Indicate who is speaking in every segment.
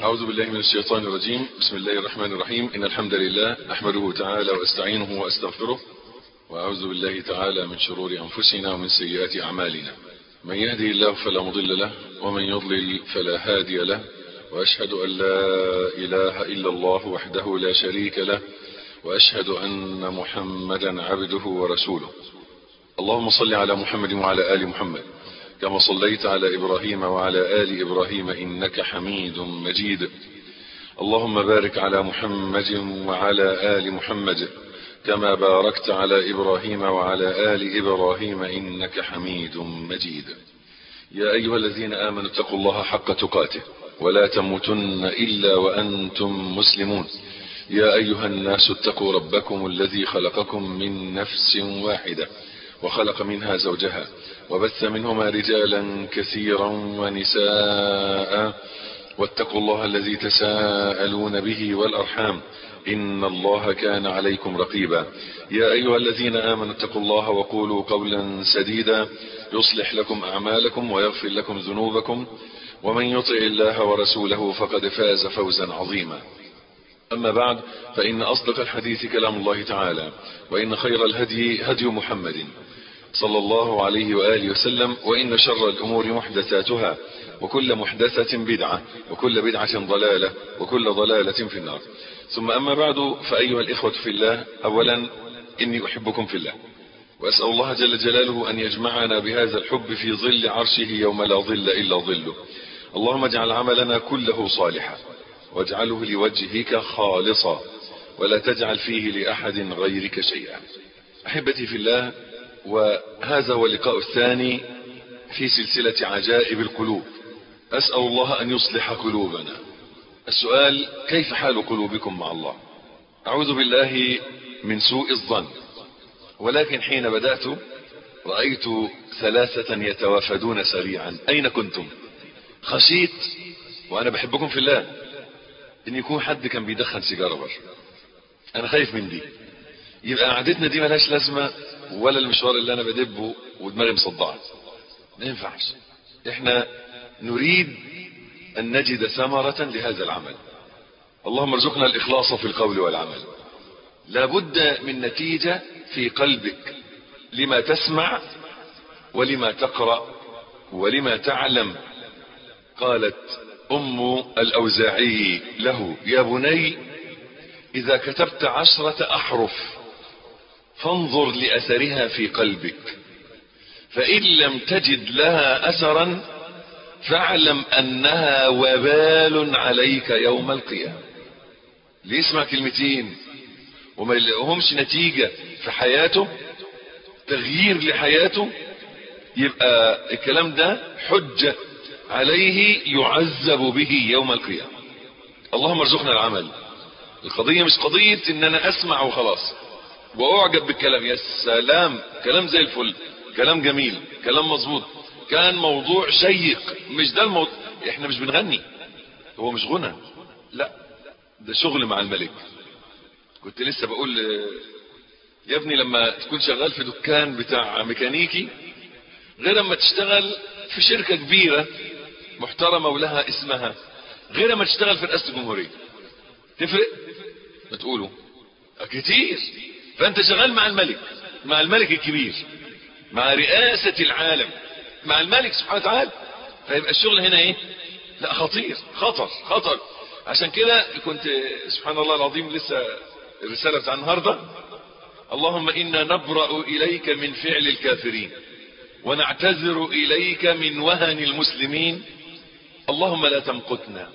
Speaker 1: أعوذ بالله من الشيطان الرجيم بسم الله الرحمن الرحيم إن الحمد لله أحمده تعالى وأستعينه وأستغفره وأعوذ بالله تعالى من شرور أنفسنا ومن سيئات أعمالنا من يهده الله فلا مضل له ومن يضلل فلا هادي له وأشهد أن لا إله إلا الله وحده لا شريك له وأشهد أن محمدا عبده ورسوله اللهم صل على محمد وعلى آل محمد كما صليت على إبراهيم وعلى آل إبراهيم إنك حميد مجيد اللهم بارك على محمد وعلى آل محمد كما باركت على إبراهيم وعلى آل إبراهيم إنك حميد مجيد يا أيها الذين آمنوا اتقوا الله حق تقاته ولا تموتن إلا وأنتم مسلمون يا أيها الناس اتقوا ربكم الذي خلقكم من نفس واحدة وخلق منها زوجها وبث منهما رجالا كثيرا ونساء واتقوا الله الذي تساءلون به والأرحام إن الله كان عليكم رقيبا يا أيها الذين آمنوا اتقوا الله وقولوا قولا سديدا يصلح لكم أعمالكم ويغفر لكم ذنوبكم ومن يطع الله ورسوله فقد فاز فوزا عظيما أما بعد فإن أصدق الحديث كلام الله تعالى وإن خير الهدي هدي محمد صلى الله عليه وآله وسلم وإن شر الأمور محدثاتها وكل محدثة بدعة وكل بدعة ضلالة وكل ضلالة في النار ثم أما بعد فأيها الإخوة في الله أولا إني أحبكم في الله وأسأل الله جل جلاله أن يجمعنا بهذا الحب في ظل عرشه يوم لا ظل إلا ظله اللهم اجعل عملنا كله صالحا واجعله لوجهك خالصا ولا تجعل فيه لأحد غيرك شيئا أحبتي في الله وهذا هو اللقاء الثاني في سلسلة عجائب القلوب أسأل الله أن يصلح قلوبنا السؤال كيف حال قلوبكم مع الله أعوذ بالله من سوء الظن ولكن حين بدأت رأيت ثلاثة يتوافدون سريعا أين كنتم خشيت وأنا بحبكم في الله إن يكون حد كان بيدخن سيجارة بره أنا خايف من دي يبقى قعدتنا دي ملهاش لازمة ولا المشوار اللي أنا بدبه ودماغي مصدعة ما ينفعش احنا نريد أن نجد ثمرة لهذا العمل اللهم ارزقنا الإخلاص في القول والعمل لابد من نتيجة في قلبك لما تسمع ولما تقرأ ولما تعلم قالت أم الأوزاعي له يا بني إذا كتبت عشرة أحرف فانظر لأثرها في قلبك فإن لم تجد لها أثرا فاعلم أنها وبال عليك يوم القيامة اللي يسمع كلمتين وما يلاقيهمش نتيجة في حياته تغيير لحياته يبقى الكلام ده حجة عليه يعذب به يوم القيامة اللهم ارزقنا العمل القضية مش قضية ان انا اسمع وخلاص واعجب بالكلام يا سلام كلام زي الفل كلام جميل كلام مظبوط كان موضوع شيق مش ده الموضوع احنا مش بنغني هو مش غنى لا ده شغل مع الملك كنت لسه بقول يا ابني لما تكون شغال في دكان بتاع ميكانيكي غير لما تشتغل في شركة كبيرة محترمة ولها اسمها غير ما تشتغل في رئاسة الجمهورية تفرق ما تقولوا كتير فانت شغال مع الملك مع الملك الكبير مع رئاسة العالم مع الملك سبحانه وتعالى فيبقى الشغل هنا ايه لا خطير خطر خطر عشان كده كنت سبحان الله العظيم لسه الرسالة بتاع النهاردة اللهم انا نبرأ اليك من فعل الكافرين ونعتذر اليك من وهن المسلمين اللهم لا تمقتنا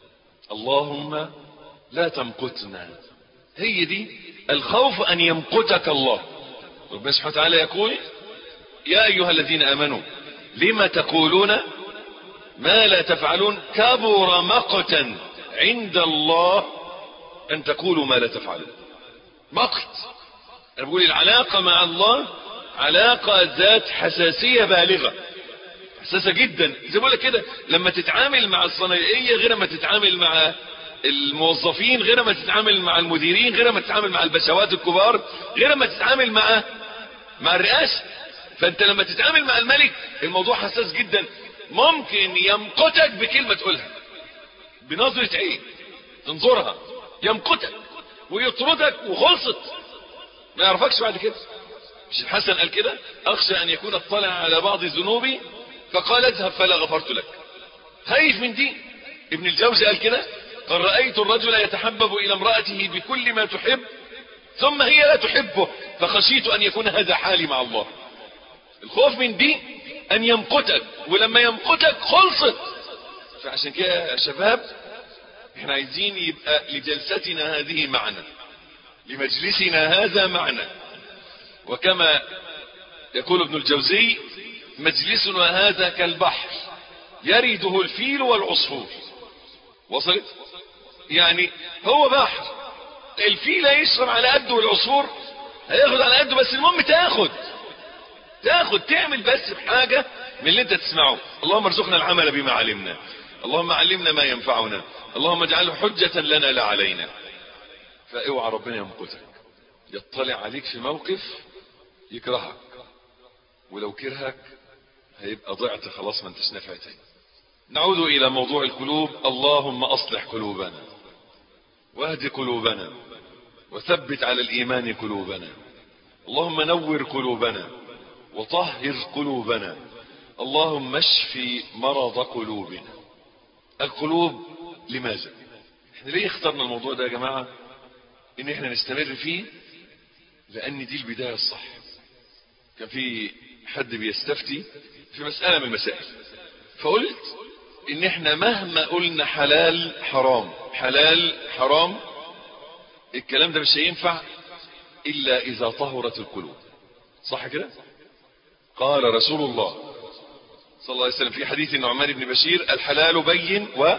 Speaker 1: اللهم لا تمقتنا هي دي الخوف ان يمقتك الله ربنا سبحانه وتعالى يقول يا ايها الذين امنوا لما تقولون ما لا تفعلون كبر مقتا عند الله ان تقولوا ما لا تفعلون مقت انا بقول العلاقة مع الله علاقة ذات حساسية بالغة حساسة جدا زي بقول لك كده لما تتعامل مع الصنايعية غير ما تتعامل مع الموظفين غير ما تتعامل مع المديرين غير ما تتعامل مع البشوات الكبار غير ما تتعامل مع مع الرئاسة فانت لما تتعامل مع الملك الموضوع حساس جدا ممكن يمقتك بكلمة تقولها بنظرة عين تنظرها يمقتك ويطردك وخلصت ما يعرفكش بعد كده مش الحسن قال كده اخشى ان يكون اطلع على بعض ذنوبي فقال اذهب فلا غفرت لك خايف من دي ابن الجوزي قال كده قال رأيت الرجل يتحبب الى امرأته بكل ما تحب ثم هي لا تحبه فخشيت ان يكون هذا حالي مع الله الخوف من دي ان يمقتك ولما يمقتك خلصت فعشان كده يا شباب احنا عايزين يبقى لجلستنا هذه معنى لمجلسنا هذا معنى وكما يقول ابن الجوزي مجلسنا هذا كالبحر يرده الفيل والعصفور وصلت يعني هو بحر الفيل يشرب على قده والعصفور هياخد على قده بس المهم تاخد تاخد تعمل بس بحاجة من اللي انت تسمعه اللهم ارزقنا العمل بما علمنا اللهم علمنا ما ينفعنا اللهم اجعله حجة لنا لا علينا فاوعى ربنا يمقتك يطلع عليك في موقف يكرهك ولو كرهك هيبقى ضعت خلاص ما انتش نافع تاني نعود الى موضوع القلوب اللهم اصلح قلوبنا واهد قلوبنا وثبت على الايمان قلوبنا اللهم نور قلوبنا وطهر قلوبنا اللهم اشفي مرض قلوبنا القلوب لماذا احنا ليه اخترنا الموضوع ده يا جماعة ان احنا نستمر فيه لان دي البداية الصح كان في حد بيستفتي في مسألة من المسائل فقلت ان احنا مهما قلنا حلال حرام حلال حرام الكلام ده مش هينفع الا اذا طهرت القلوب صح كده قال رسول الله صلى الله عليه وسلم في حديث النعمان بن بشير الحلال بين و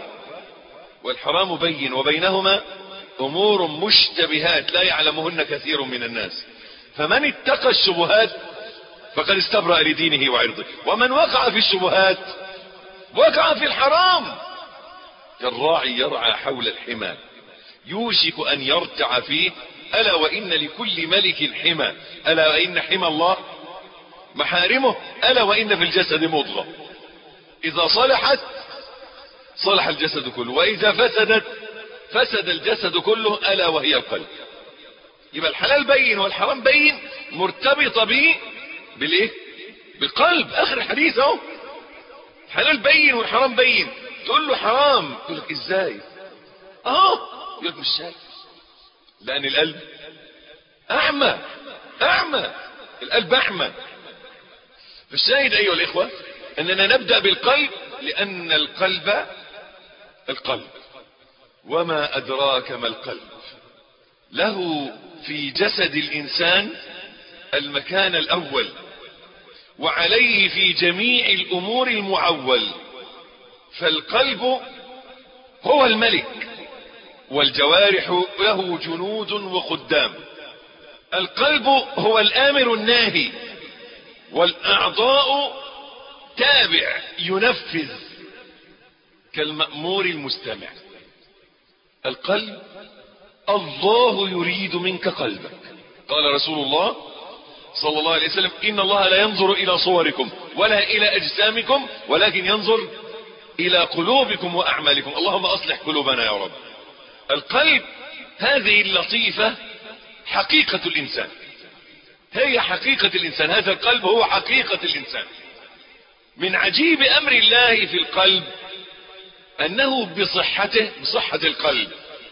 Speaker 1: والحرام بين وبينهما امور مشتبهات لا يعلمهن كثير من الناس فمن اتقى الشبهات فقد استبرأ لدينه وعرضه ومن وقع في الشبهات وقع في الحرام كالراعي يرعى حول الحمى يوشك ان يرتع فيه الا وان لكل ملك حمى الا وان حمى الله محارمه الا وان في الجسد مضغه اذا صلحت صلح الجسد كله واذا فسدت فسد الجسد كله الا وهي القلب يبقى الحلال بين والحرام بين مرتبطه به بالايه بالقلب اخر الحديث اهو الحلال بين والحرام بين تقول له حرام يقول لك ازاي اهو يقول لك مش شايف لان القلب اعمى اعمى القلب اعمى فالشاهد ايها الاخوه اننا نبدا بالقلب لان القلب القلب وما ادراك ما القلب له في جسد الانسان المكان الاول وعليه في جميع الامور المعول فالقلب هو الملك والجوارح له جنود وخدام القلب هو الامر الناهي والاعضاء تابع ينفذ كالمأمور المستمع القلب الله يريد منك قلبك قال رسول الله صلى الله عليه وسلم إن الله لا ينظر إلى صوركم ولا إلى أجسامكم ولكن ينظر إلى قلوبكم وأعمالكم اللهم أصلح قلوبنا يا رب القلب هذه اللطيفة حقيقة الإنسان هي حقيقة الإنسان هذا القلب هو حقيقة الإنسان من عجيب أمر الله في القلب أنه بصحته بصحة القلب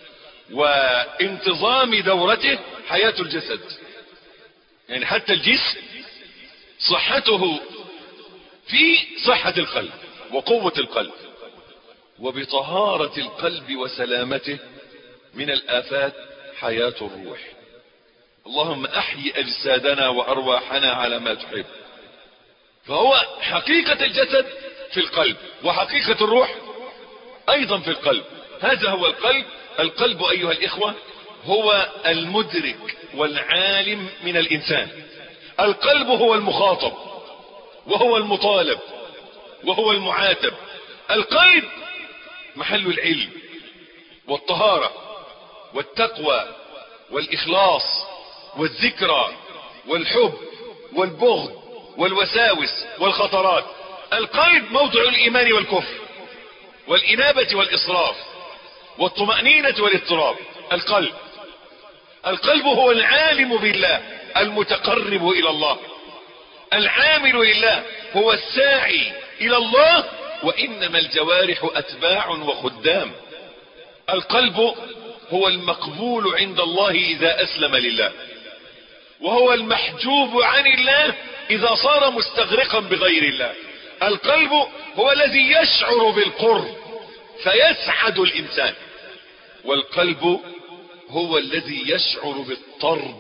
Speaker 1: وانتظام دورته حياة الجسد يعني حتى الجسم صحته في صحة القلب وقوة القلب وبطهارة القلب وسلامته من الآفات حياة الروح اللهم احيي اجسادنا وارواحنا على ما تحب فهو حقيقة الجسد في القلب وحقيقة الروح ايضا في القلب هذا هو القلب القلب ايها الاخوة هو المدرك والعالم من الانسان القلب هو المخاطب وهو المطالب وهو المعاتب القلب محل العلم والطهارة والتقوى والاخلاص والذكرى والحب والبغض والوساوس والخطرات القلب موضع الايمان والكفر والانابة والاصراف والطمأنينة والاضطراب القلب القلب هو العالم بالله المتقرب الى الله العامل لله هو الساعي الى الله وانما الجوارح اتباع وخدام القلب هو المقبول عند الله اذا اسلم لله وهو المحجوب عن الله اذا صار مستغرقا بغير الله القلب هو الذي يشعر بالقرب فيسعد الانسان والقلب هو الذي يشعر بالطرد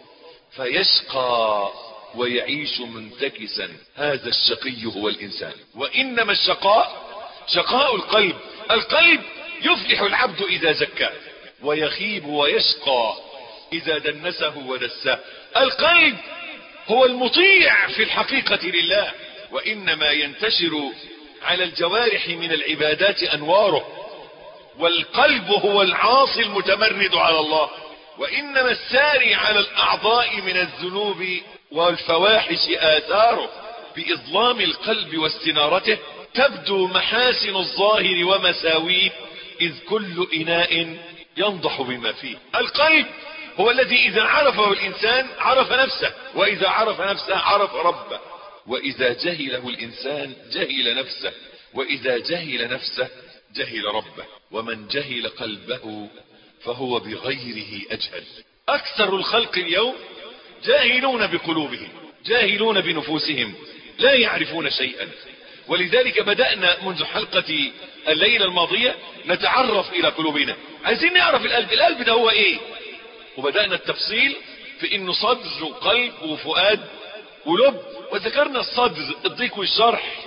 Speaker 1: فيشقى ويعيش منتكسا هذا الشقي هو الانسان وانما الشقاء شقاء القلب القلب يفلح العبد اذا زكاه ويخيب ويشقى اذا دنسه ودساه القلب هو المطيع في الحقيقة لله وانما ينتشر على الجوارح من العبادات انواره والقلب هو العاصي المتمرد على الله وانما الساري على الاعضاء من الذنوب والفواحش اثاره باظلام القلب واستنارته تبدو محاسن الظاهر ومساويه اذ كل اناء ينضح بما فيه القلب هو الذي اذا عرفه الانسان عرف نفسه واذا عرف نفسه عرف ربه واذا جهله الانسان جهل نفسه واذا جهل نفسه جهل ربه ومن جهل قلبه فهو بغيره اجهل اكثر الخلق اليوم جاهلون بقلوبهم جاهلون بنفوسهم لا يعرفون شيئا ولذلك بدأنا منذ حلقة الليلة الماضية نتعرف الى قلوبنا عايزين نعرف القلب القلب ده هو ايه وبدأنا التفصيل في انه صدر وقلب وفؤاد ولب وذكرنا الصدر الضيق والشرح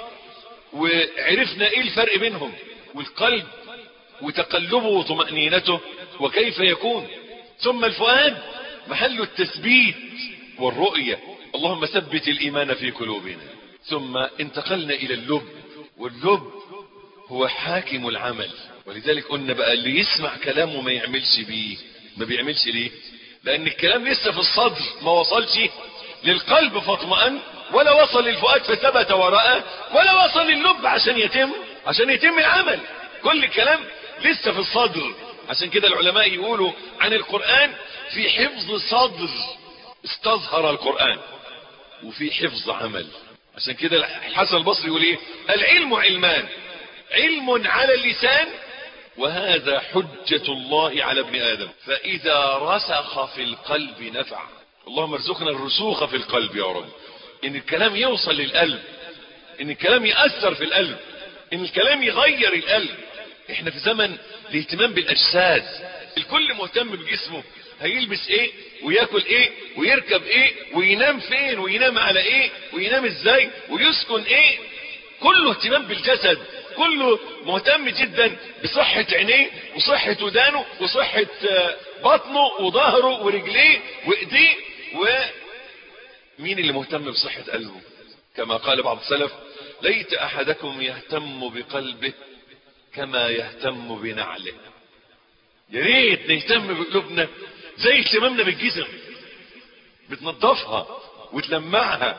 Speaker 1: وعرفنا ايه الفرق بينهم والقلب وتقلبه وطمأنينته وكيف يكون ثم الفؤاد محل التثبيت والرؤية اللهم ثبت الايمان في قلوبنا ثم انتقلنا الى اللب واللب هو حاكم العمل ولذلك قلنا بقى اللي يسمع كلامه ما يعملش بيه ما بيعملش ليه لان الكلام لسه في الصدر ما وصلش للقلب فاطمأن ولا وصل للفؤاد فثبت وراءه ولا وصل لللب عشان يتم عشان يتم العمل كل الكلام لسه في الصدر عشان كده العلماء يقولوا عن القرآن في حفظ صدر استظهر القرآن وفي حفظ عمل عشان كده الحسن البصري يقول ايه العلم علمان علم على اللسان وهذا حجة الله على ابن ادم فاذا رسخ في القلب نفع اللهم ارزقنا الرسوخ في القلب يا رب ان الكلام يوصل للقلب ان الكلام يأثر في القلب ان الكلام يغير القلب احنا في زمن الاهتمام بالاجساد الكل مهتم بجسمه هيلبس ايه وياكل ايه ويركب ايه وينام فين وينام على ايه وينام ازاي ويسكن ايه كله اهتمام بالجسد كله مهتم جدا بصحة عينيه وصحة ودانه وصحة بطنه وظهره ورجليه وايديه ومين اللي مهتم بصحة قلبه كما قال بعض السلف ليت احدكم يهتم بقلبه كما يهتم بنعله يا ريت نهتم بقلوبنا زي اهتمامنا بالجسم بتنظفها وتلمعها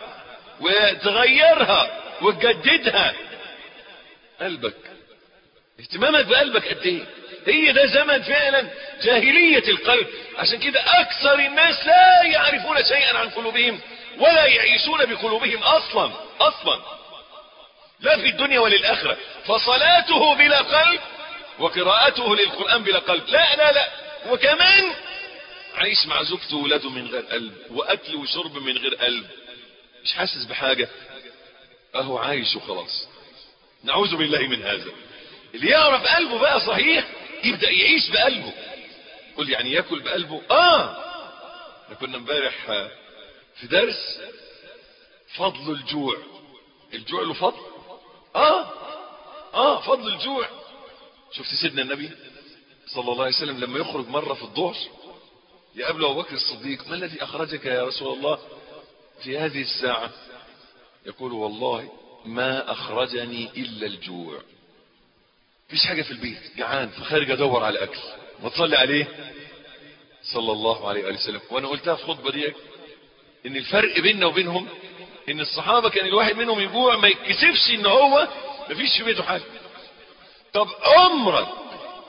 Speaker 1: وتغيرها وتجددها قلبك اهتمامك بقلبك قد ايه هي ده زمن فعلا جاهلية القلب عشان كده اكثر الناس لا يعرفون شيئا عن قلوبهم ولا يعيشون بقلوبهم اصلا اصلا لا في الدنيا ولا الاخرة فصلاته بلا قلب وقراءته للقرآن بلا قلب لا لا لا وكمان عايش مع زوجته وولاده من غير قلب واكل وشرب من غير قلب مش حاسس بحاجة اهو عايش وخلاص نعوذ بالله من هذا اللي يعرف قلبه بقى صحيح يبدأ يعيش بقلبه قل يعني ياكل بقلبه اه احنا كنا امبارح في درس فضل الجوع الجوع له فضل اه اه فضل الجوع شفت سيدنا النبي صلى الله عليه وسلم لما يخرج مرة في الظهر يقابل ابو بكر الصديق ما الذي اخرجك يا رسول الله في هذه الساعة يقول والله ما اخرجني الا الجوع مفيش حاجة في البيت جعان فخارج ادور على اكل ما تصلي عليه صلى الله عليه وآله وسلم وانا قلتها في خطبة دي ان الفرق بيننا وبينهم ان الصحابة كان الواحد منهم يجوع ما يتكسفش ان هو مفيش في بيته حاجة طب عمرك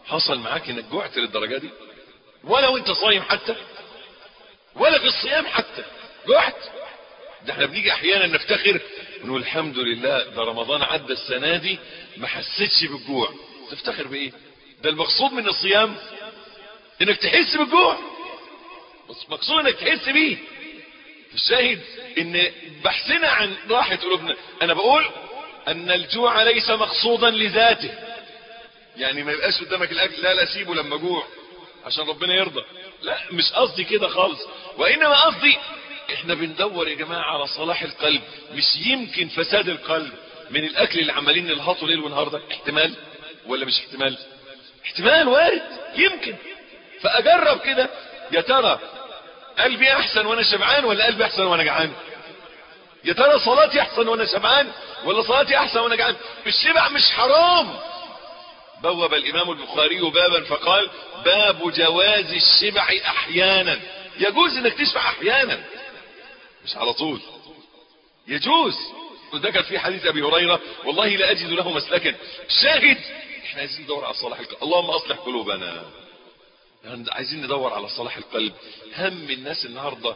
Speaker 1: حصل معاك انك جوعت للدرجة دي ولا وانت صايم حتى ولا في الصيام حتى جوعت ده احنا بنيجي احيانا نفتخر ونقول الحمد لله ده رمضان عدى السنة دي ما حسيتش بالجوع تفتخر بايه ده المقصود من الصيام انك تحس بالجوع بس مقصود انك تحس بيه الشاهد ان بحثنا عن راحة قلوبنا انا بقول ان الجوع ليس مقصودا لذاته يعني ما يبقاش قدامك الاكل لا لا سيبه لما جوع عشان ربنا يرضى لا مش قصدي كده خالص وانما قصدي احنا بندور يا جماعة على صلاح القلب مش يمكن فساد القلب من الاكل اللي عمالين نلهطه ليل ونهار ده احتمال ولا مش احتمال احتمال وارد يمكن فاجرب كده يا ترى قلبي احسن وانا شبعان ولا قلبي احسن وانا جعان يا ترى صلاتي احسن وانا شبعان ولا صلاتي احسن وانا جعان الشبع مش حرام بوب الامام البخاري بابا فقال باب جواز الشبع احيانا يجوز انك تشبع احيانا مش على طول يجوز وذكر في حديث ابي هريرة والله لا اجد له مسلكا شاهد احنا عايزين ندور على صلاح القلب اللهم اصلح قلوبنا عايزين ندور على صلاح القلب هم الناس النهاردة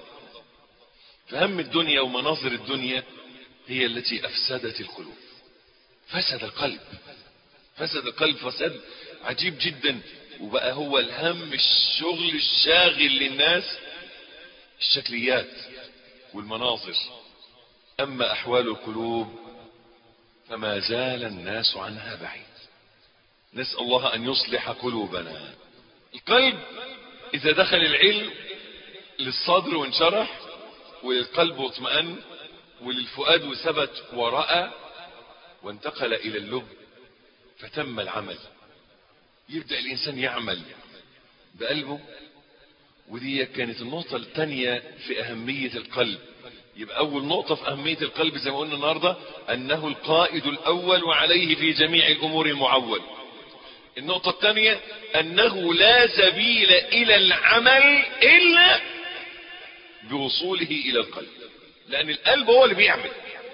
Speaker 1: فهم الدنيا ومناظر الدنيا هي التي افسدت القلوب فسد القلب فسد القلب فساد عجيب جدا وبقى هو الهم الشغل الشاغل للناس الشكليات والمناظر اما احوال القلوب فما زال الناس عنها بعيد نسأل الله ان يصلح قلوبنا القلب اذا دخل العلم للصدر وانشرح وللقلب واطمأن وللفؤاد وثبت ورأى وانتقل الى اللب فتم العمل يبدأ الانسان يعمل بقلبه ودي كانت النقطة الثانية في اهمية القلب يبقى اول نقطة في اهمية القلب زي ما قلنا النهاردة انه القائد الاول وعليه في جميع الامور المعول النقطة الثانية انه لا سبيل الى العمل الا بوصوله الى القلب لان القلب هو اللي بيعمل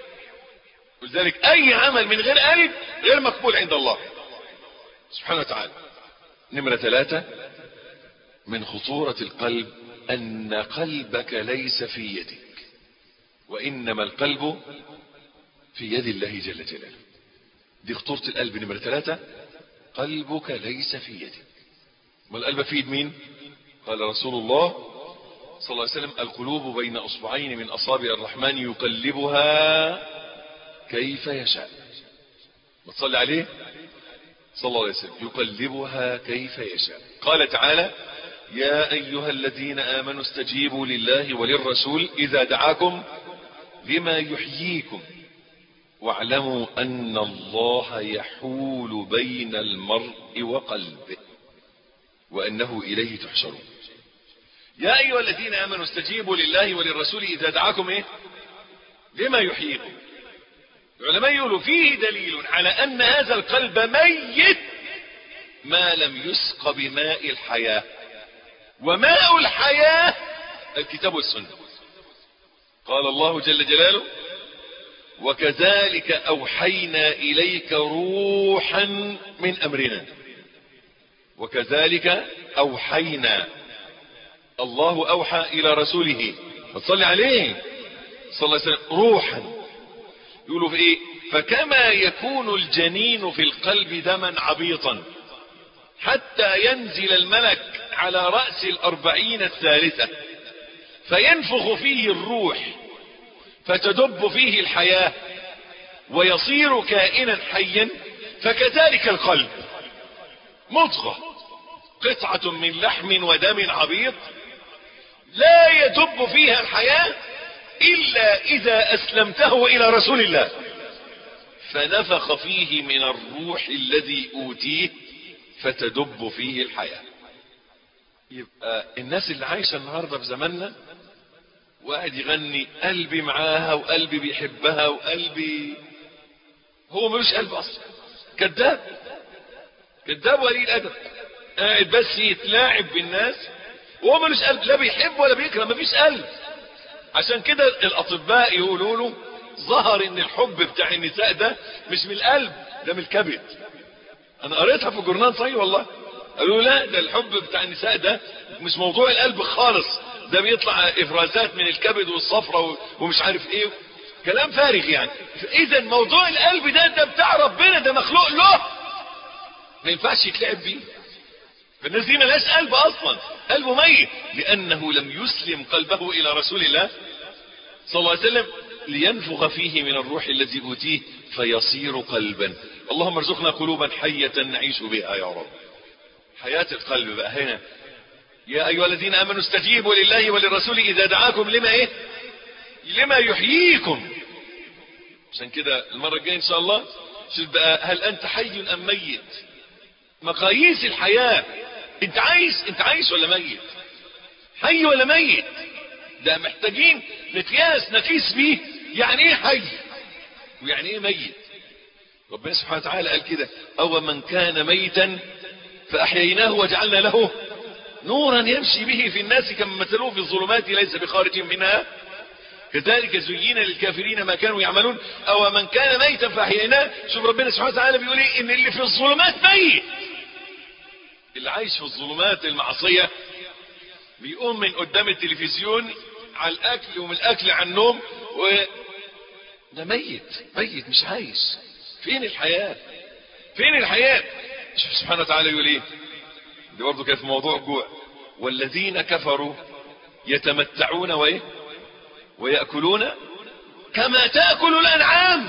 Speaker 1: ولذلك اي عمل من غير قلب غير مقبول عند الله سبحانه وتعالى نمرة ثلاثة من خطورة القلب ان قلبك ليس في يدك وانما القلب في يد الله جل جلاله دي خطورة القلب نمرة ثلاثة قلبك ليس في يدك ما القلب في يد مين قال رسول الله صلى الله عليه وسلم القلوب بين اصبعين من اصابع الرحمن يقلبها كيف يشاء ما تصلي عليه صلى الله عليه وسلم يقلبها كيف يشاء قال تعالى يا ايها الذين امنوا استجيبوا لله وللرسول اذا دعاكم لما يحييكم واعلموا ان الله يحول بين المرء وقلبه وانه اليه تحشرون يا ايها الذين امنوا استجيبوا لله وللرسول اذا دعاكم ايه لما يحييكم العلماء يقولوا فيه دليل على ان هذا القلب ميت ما لم يسق بماء الحياة وماء الحياة الكتاب والسنة قال الله جل جلاله وكذلك اوحينا اليك روحا من امرنا وكذلك اوحينا الله اوحى الى رسوله فصلي عليه صلى الله عليه وسلم روحا يقولوا في ايه فكما يكون الجنين في القلب دما عبيطا حتى ينزل الملك على رأس الاربعين الثالثة فينفخ فيه الروح فتدب فيه الحياة ويصير كائنا حيا فكذلك القلب مضغة قطعة من لحم ودم عبيط لا يدب فيها الحياة الا اذا اسلمته الى رسول الله فنفخ فيه من الروح الذي اوتيه فتدب فيه الحياة يبقى الناس اللي عايشة النهاردة في زماننا وقاعد يغني قلبي معاها وقلبي بيحبها وقلبي هو ملوش قلب اصلا كذاب كذاب ولي الادب قاعد بس يتلاعب بالناس وهو ملوش قلب لا بيحب ولا بيكره مفيش قلب عشان كده الاطباء يقولوا له ظهر ان الحب بتاع النساء ده مش من القلب ده من الكبد انا قريتها في جورنال صحيح والله قالوا لا ده الحب بتاع النساء ده مش موضوع القلب خالص ده بيطلع افرازات من الكبد والصفرة ومش عارف ايه كلام فارغ يعني اذا موضوع القلب ده ده بتاع ربنا ده مخلوق له ما ينفعش يتلعب بيه فالناس دي ملهاش قلب اصلا قلبه ميت لانه لم يسلم قلبه الى رسول الله صلى الله عليه وسلم لينفخ فيه من الروح الذي اوتيه فيصير قلبا اللهم ارزقنا قلوبا حية نعيش بها يا رب حياة القلب بقى هنا يا ايها الذين امنوا استجيبوا لله وللرسول اذا دعاكم لما ايه لما يحييكم عشان كده المرة الجاية ان شاء الله شوف بقى هل انت حي ام ميت مقاييس الحياة انت عايز انت عايش ولا ميت حي ولا ميت ده محتاجين نقياس نقيس بيه يعني ايه حي ويعني ايه ميت ربنا سبحانه وتعالى قال كده او من كان ميتا فاحييناه وجعلنا له نورا يمشي به في الناس كما مثلوه في الظلمات ليس بخارج منها كذلك زين للكافرين ما كانوا يعملون او من كان ميتا فاحييناه شوف ربنا سبحانه وتعالى بيقول ايه ان اللي في الظلمات ميت اللي عايش في الظلمات المعصية بيقوم من قدام التلفزيون على الاكل ومن الاكل على النوم و ده ميت ميت مش عايش فين الحياة فين الحياة شوف سبحانه وتعالى يقول ايه دي برضه كانت في موضوع الجوع والذين كفروا يتمتعون وايه ويأكلون كما تأكل الأنعام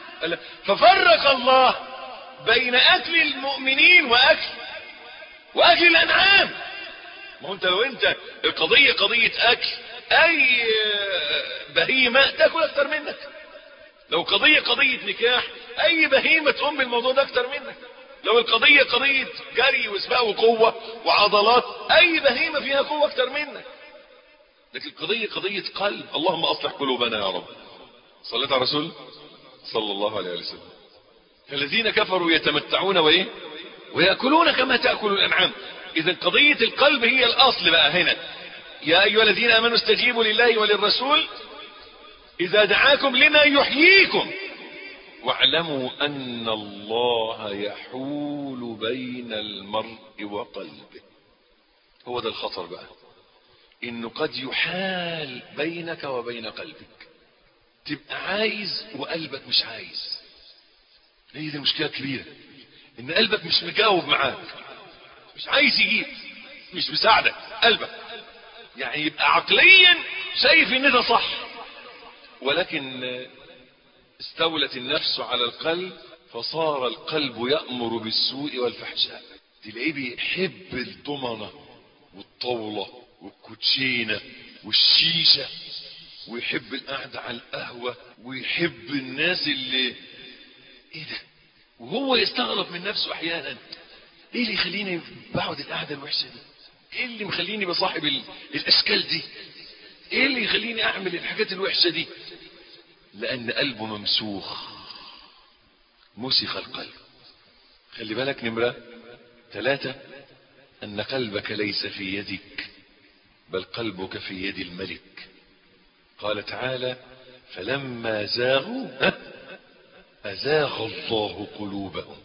Speaker 1: ففرق الله بين أكل المؤمنين وأكل وأكل الأنعام ما هو أنت لو أنت القضية قضية أكل أي بهيمة تأكل أكتر منك لو قضية قضية نكاح أي بهيمة تقوم بالموضوع ده أكتر منك لو القضية قضية جري وسباق وقوة وعضلات أي بهيمة فيها قوة أكتر منك لكن القضية قضية قلب اللهم أصلح قلوبنا يا رب صليت على رسول صلى الله عليه وسلم فالذين كفروا يتمتعون وإيه ويأكلون كما تأكل الأنعام إذا قضية القلب هي الأصل بقى هنا يا أيها الذين آمنوا استجيبوا لله وللرسول إذا دعاكم لما يحييكم واعلموا أن الله يحول بين المرء وقلبه هو ده الخطر بقى انه قد يحال بينك وبين قلبك تبقى عايز وقلبك مش عايز هي دي مشكلة كبيرة ان قلبك مش مجاوب معاك مش عايز يجيب مش مساعدك قلبك يعني يبقى عقليا شايف ان ده صح ولكن استولت النفس على القلب فصار القلب يأمر بالسوء والفحشاء تلاقيه بيحب الضمنة والطاولة والكوتشينة والشيشة ويحب القعدة على القهوة ويحب الناس اللي ايه ده وهو يستغرب من نفسه احيانا ايه اللي يخليني بقعد القعدة الوحشة دي ايه اللي مخليني بصاحب ال- الاشكال دي ايه اللي يخليني اعمل الحاجات الوحشة دي لان قلبه ممسوخ مسخ القلب خلي بالك نمرة ثلاثة ان قلبك ليس في يدك بل قلبك في يد الملك قال تعالى فلما زاغوا ها؟ أزاغ الله قلوبهم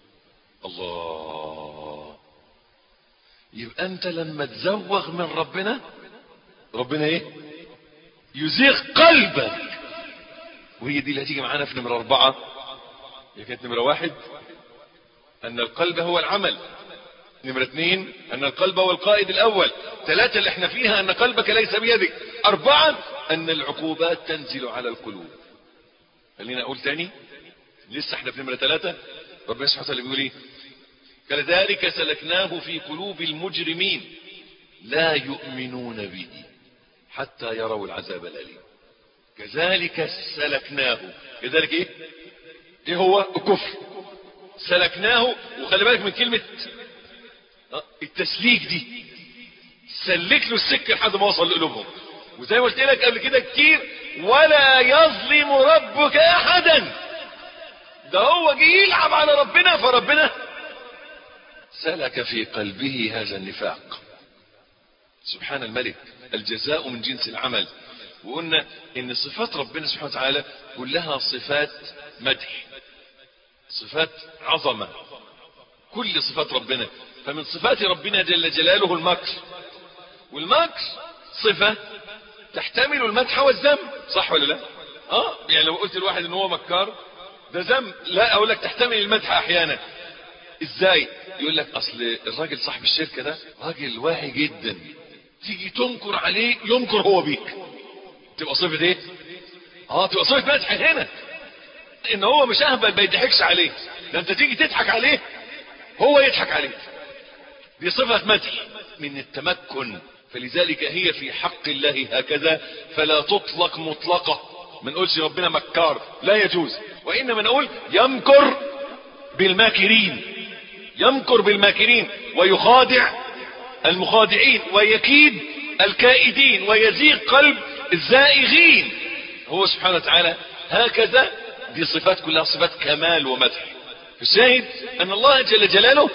Speaker 1: الله يبقى أنت لما تزوغ من ربنا ربنا إيه يزيغ قلبك وهي دي اللي هتيجي معانا في نمرة أربعة هي كانت نمرة واحد أن القلب هو العمل نمرة اثنين أن القلب هو القائد الأول ثلاثة اللي احنا فيها أن قلبك ليس بيدك أربعة أن العقوبات تنزل على القلوب خلينا أقول تاني لسه احنا في نمرة ثلاثة ربنا سبحانه وتعالى بيقول ايه كذلك سلكناه في قلوب المجرمين لا يؤمنون به حتى يروا العذاب الأليم كذلك سلكناه كذلك ايه ايه هو الكفر سلكناه وخلي بالك من كلمة اه، التسليك دي سلك له السكة لحد ما وصل لقلوبهم وزي ما قلت لك قبل كده كتير ولا يظلم ربك احدا ده هو جه يلعب على ربنا فربنا سلك في قلبه هذا النفاق سبحان الملك الجزاء من جنس العمل وقلنا ان صفات ربنا سبحانه وتعالى كلها صفات مدح صفات عظمة كل صفات ربنا فمن صفات ربنا جل جلاله المكر والمكر صفة تحتمل المدح والذم صح ولا لا اه يعني لو قلت لواحد ان هو مكار ده ذم لا اقول لك تحتمل المدح احيانا ازاي يقول لك اصل الراجل صاحب الشركة ده راجل واعي جدا تيجي تنكر عليه ينكر هو بيك تبقى صفة ايه اه تبقى صفة مدح هنا ان هو مش اهبل ما يضحكش عليه ده انت تيجي تضحك عليه هو يضحك عليك دي صفة مدح من التمكن فلذلك هي في حق الله هكذا فلا تطلق مطلقة ما نقولش ربنا مكار لا يجوز وانما نقول يمكر بالماكرين يمكر بالماكرين ويخادع المخادعين ويكيد الكائدين ويزيغ قلب الزائغين هو سبحانه وتعالى هكذا دي صفات كلها صفات كمال ومدح الشاهد ان الله جل جلاله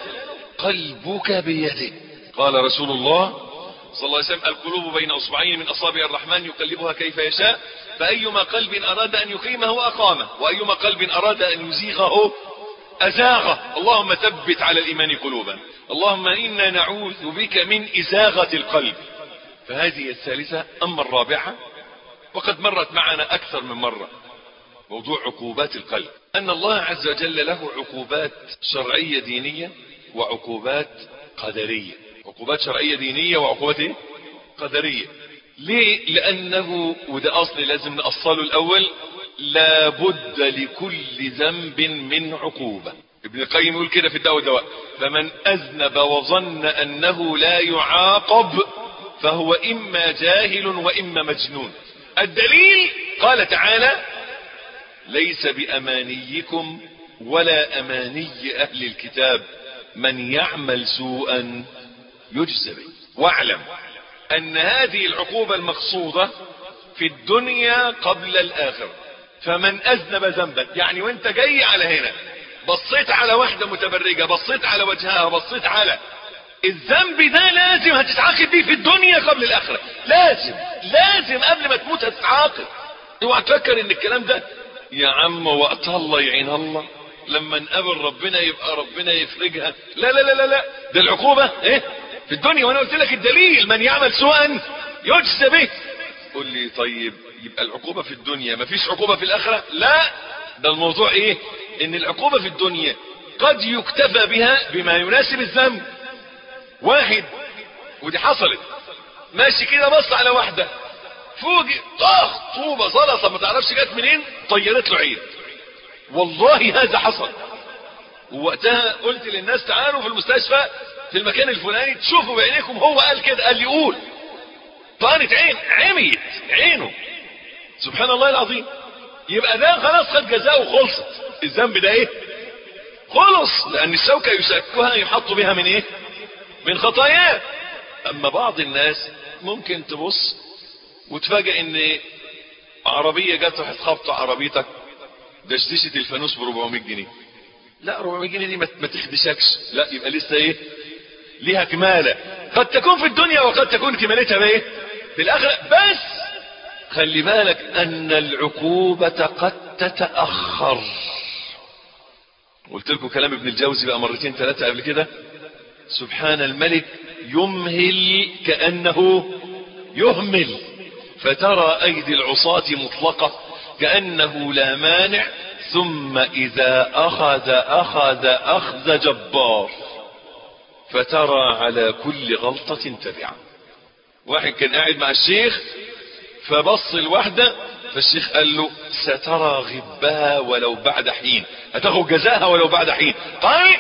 Speaker 1: قلبك بيده قال رسول الله صلى الله عليه وسلم القلوب بين اصبعين من اصابع الرحمن يقلبها كيف يشاء فايما قلب اراد ان يقيمه اقامه وايما قلب اراد ان يزيغه ازاغه اللهم ثبت على الايمان قلوبا اللهم انا نعوذ بك من ازاغه القلب فهذه الثالثه اما الرابعه وقد مرت معنا اكثر من مره موضوع عقوبات القلب ان الله عز وجل له عقوبات شرعيه دينيه وعقوبات قدريه عقوبات شرعيه دينيه وعقوبات ايه قدريه ليه لانه وده اصل لازم نأصله الاول لابد لكل ذنب من عقوبة ابن القيم يقول كده في الدواء والدواء فمن اذنب وظن انه لا يعاقب فهو اما جاهل واما مجنون الدليل قال تعالى ليس بامانيكم ولا اماني اهل الكتاب من يعمل سوءا يجزى به واعلم ان هذه العقوبة المقصودة في الدنيا قبل الاخرة فمن اذنب ذنبا يعني وانت جاي على هنا بصيت على واحدة متبرجة بصيت على وجهها بصيت على الذنب ده لازم هتتعاقب بيه في الدنيا قبل الاخرة لازم لازم قبل ما تموت هتتعاقب اوعى تفكر ان الكلام ده يا عم وقت الله يعين الله لما نقابل ربنا يبقى ربنا يفرجها لا لا لا لا لا ده العقوبة ايه في الدنيا وانا قلت لك الدليل من يعمل سوءا يجزى به قول لي طيب يبقى العقوبة في الدنيا مفيش عقوبة في الاخرة لا ده الموضوع ايه ان العقوبة في الدنيا قد يكتفى بها بما يناسب الذنب واحد ودي حصلت ماشي كده بص على واحدة فوجئ طخ طوبة زلطة ما تعرفش جت منين طيرت له عين والله هذا حصل ووقتها قلت للناس تعالوا في المستشفى في المكان الفلاني تشوفوا بعينيكم هو قال كده قال لي قول طارت عين عميت عينه سبحان الله العظيم يبقى ده خلاص خد جزاءه وخلصت الذنب ده ايه خلص لان الشوكة يشكها يحط بها من ايه من خطاياه اما بعض الناس ممكن تبص وتفاجئ ان عربية جت راحت خبطة عربيتك دشدشة الفانوس ب 400 جنيه لا 400 جنيه دي ما تخدشكش لا يبقى لسه ايه ليها كمالة قد تكون في الدنيا وقد تكون كمالتها بايه في الاخرة بس خلي بالك ان العقوبة قد تتأخر قلت لكم كلام ابن الجوزي بقى مرتين ثلاثة قبل كده سبحان الملك يمهل كأنه يهمل فترى ايدي العصاة مطلقة كأنه لا مانع ثم اذا اخذ اخذ اخذ جبار فترى على كل غلطة تبعا واحد كان قاعد مع الشيخ فبص الواحدة فالشيخ قال له سترى غبها ولو بعد حين هتاخد جزاها ولو بعد حين قال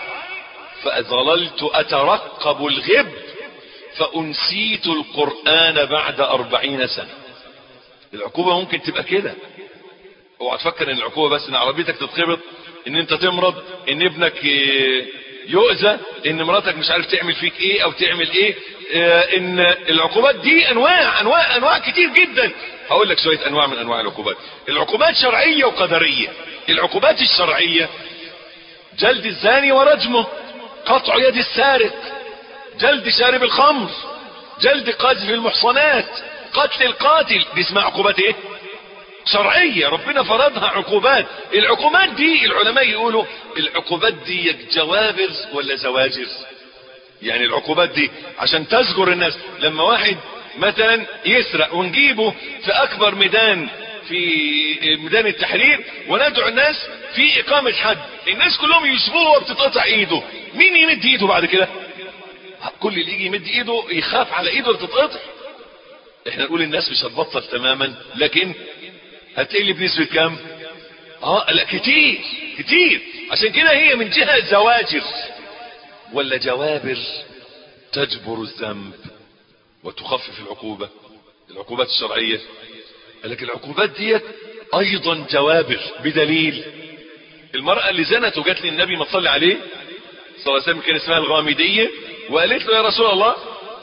Speaker 1: فظللت اترقب الغب فانسيت القرآن بعد اربعين سنة العقوبة ممكن تبقى كده اوعى تفكر ان العقوبة بس ان عربيتك تتخبط ان انت تمرض ان ابنك يؤذى ان مراتك مش عارف تعمل فيك ايه او تعمل ايه اه ان العقوبات دي انواع انواع انواع كتير جدا هقول لك شوية انواع من انواع العقوبات العقوبات شرعية وقدرية العقوبات الشرعية جلد الزاني ورجمه قطع يد السارق جلد شارب الخمر جلد قذف المحصنات قتل القاتل دي اسمها عقوبات ايه شرعية ربنا فرضها عقوبات العقوبات دي العلماء يقولوا العقوبات دي جوابر ولا زواجر يعني العقوبات دي عشان تزجر الناس لما واحد مثلا يسرق ونجيبه في اكبر ميدان في ميدان التحرير وندعو الناس في اقامة حد الناس كلهم يشبوه وبتتقطع ايده مين يمد ايده بعد كده كل اللي يجي يمد ايده يخاف على ايده اللي تتقطع احنا نقول الناس مش هتبطل تماما لكن هتقل بنسبة كام اه لا كتير كتير عشان كده هي من جهة زواجر ولا جوابر تجبر الذنب وتخفف العقوبة العقوبات الشرعية لكن العقوبات ديت ايضا جوابر بدليل المرأة اللي زنت وجات للنبي ما تصلي عليه صلى الله عليه وسلم كان اسمها الغامدية وقالت له يا رسول الله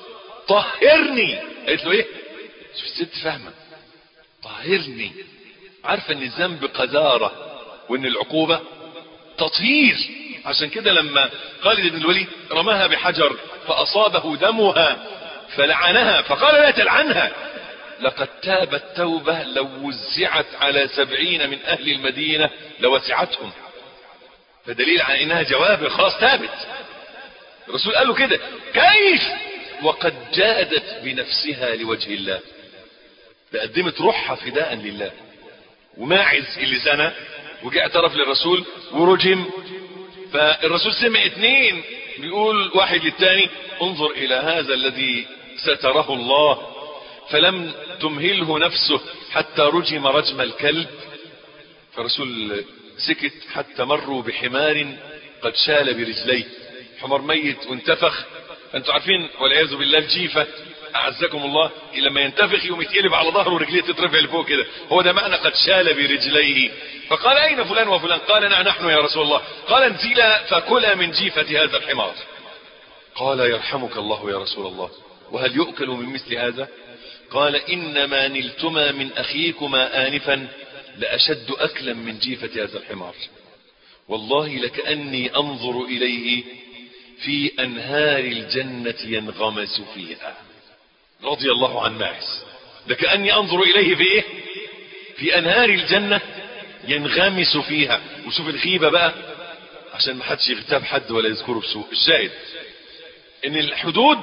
Speaker 1: طهرني قالت له ايه شوف الست فاهمة طهرني عارفة ان الذنب قذارة وان العقوبة تطهير عشان كده لما خالد بن الوليد رماها بحجر فاصابه دمها فلعنها فقال لا تلعنها لقد تابت توبة لو وزعت على سبعين من اهل المدينة لوسعتهم فدليل على انها جواب خلاص تابت الرسول قال له كده كيف وقد جادت بنفسها لوجه الله ده قدمت روحها فداء لله وماعز اللي زنى وجاء اعترف للرسول ورجم فالرسول سمع اتنين بيقول واحد للتاني انظر الى هذا الذي ستره الله فلم تمهله نفسه حتى رجم رجم الكلب فالرسول سكت حتى مروا بحمار قد شال برجليه حمار ميت وانتفخ انتوا عارفين والعياذ بالله الجيفة اعزكم الله لما ينتفخ يوم يتقلب على ظهره ورجليه تترفع لفوق كده هو ده معنى قد شال برجليه فقال اين فلان وفلان قال نعم نحن يا رسول الله قال انزلا فكلا من جيفة هذا الحمار قال يرحمك الله يا رسول الله وهل يؤكل من مثل هذا قال انما نلتما من اخيكما انفا لاشد اكلا من جيفة هذا الحمار والله لكأني انظر اليه في انهار الجنة ينغمس فيها رضي الله عن ماعز لكأني انظر اليه في ايه في انهار الجنة ينغمس فيها وشوف الخيبة بقى عشان ما حدش يغتاب حد ولا يذكره بسوء الشاهد ان الحدود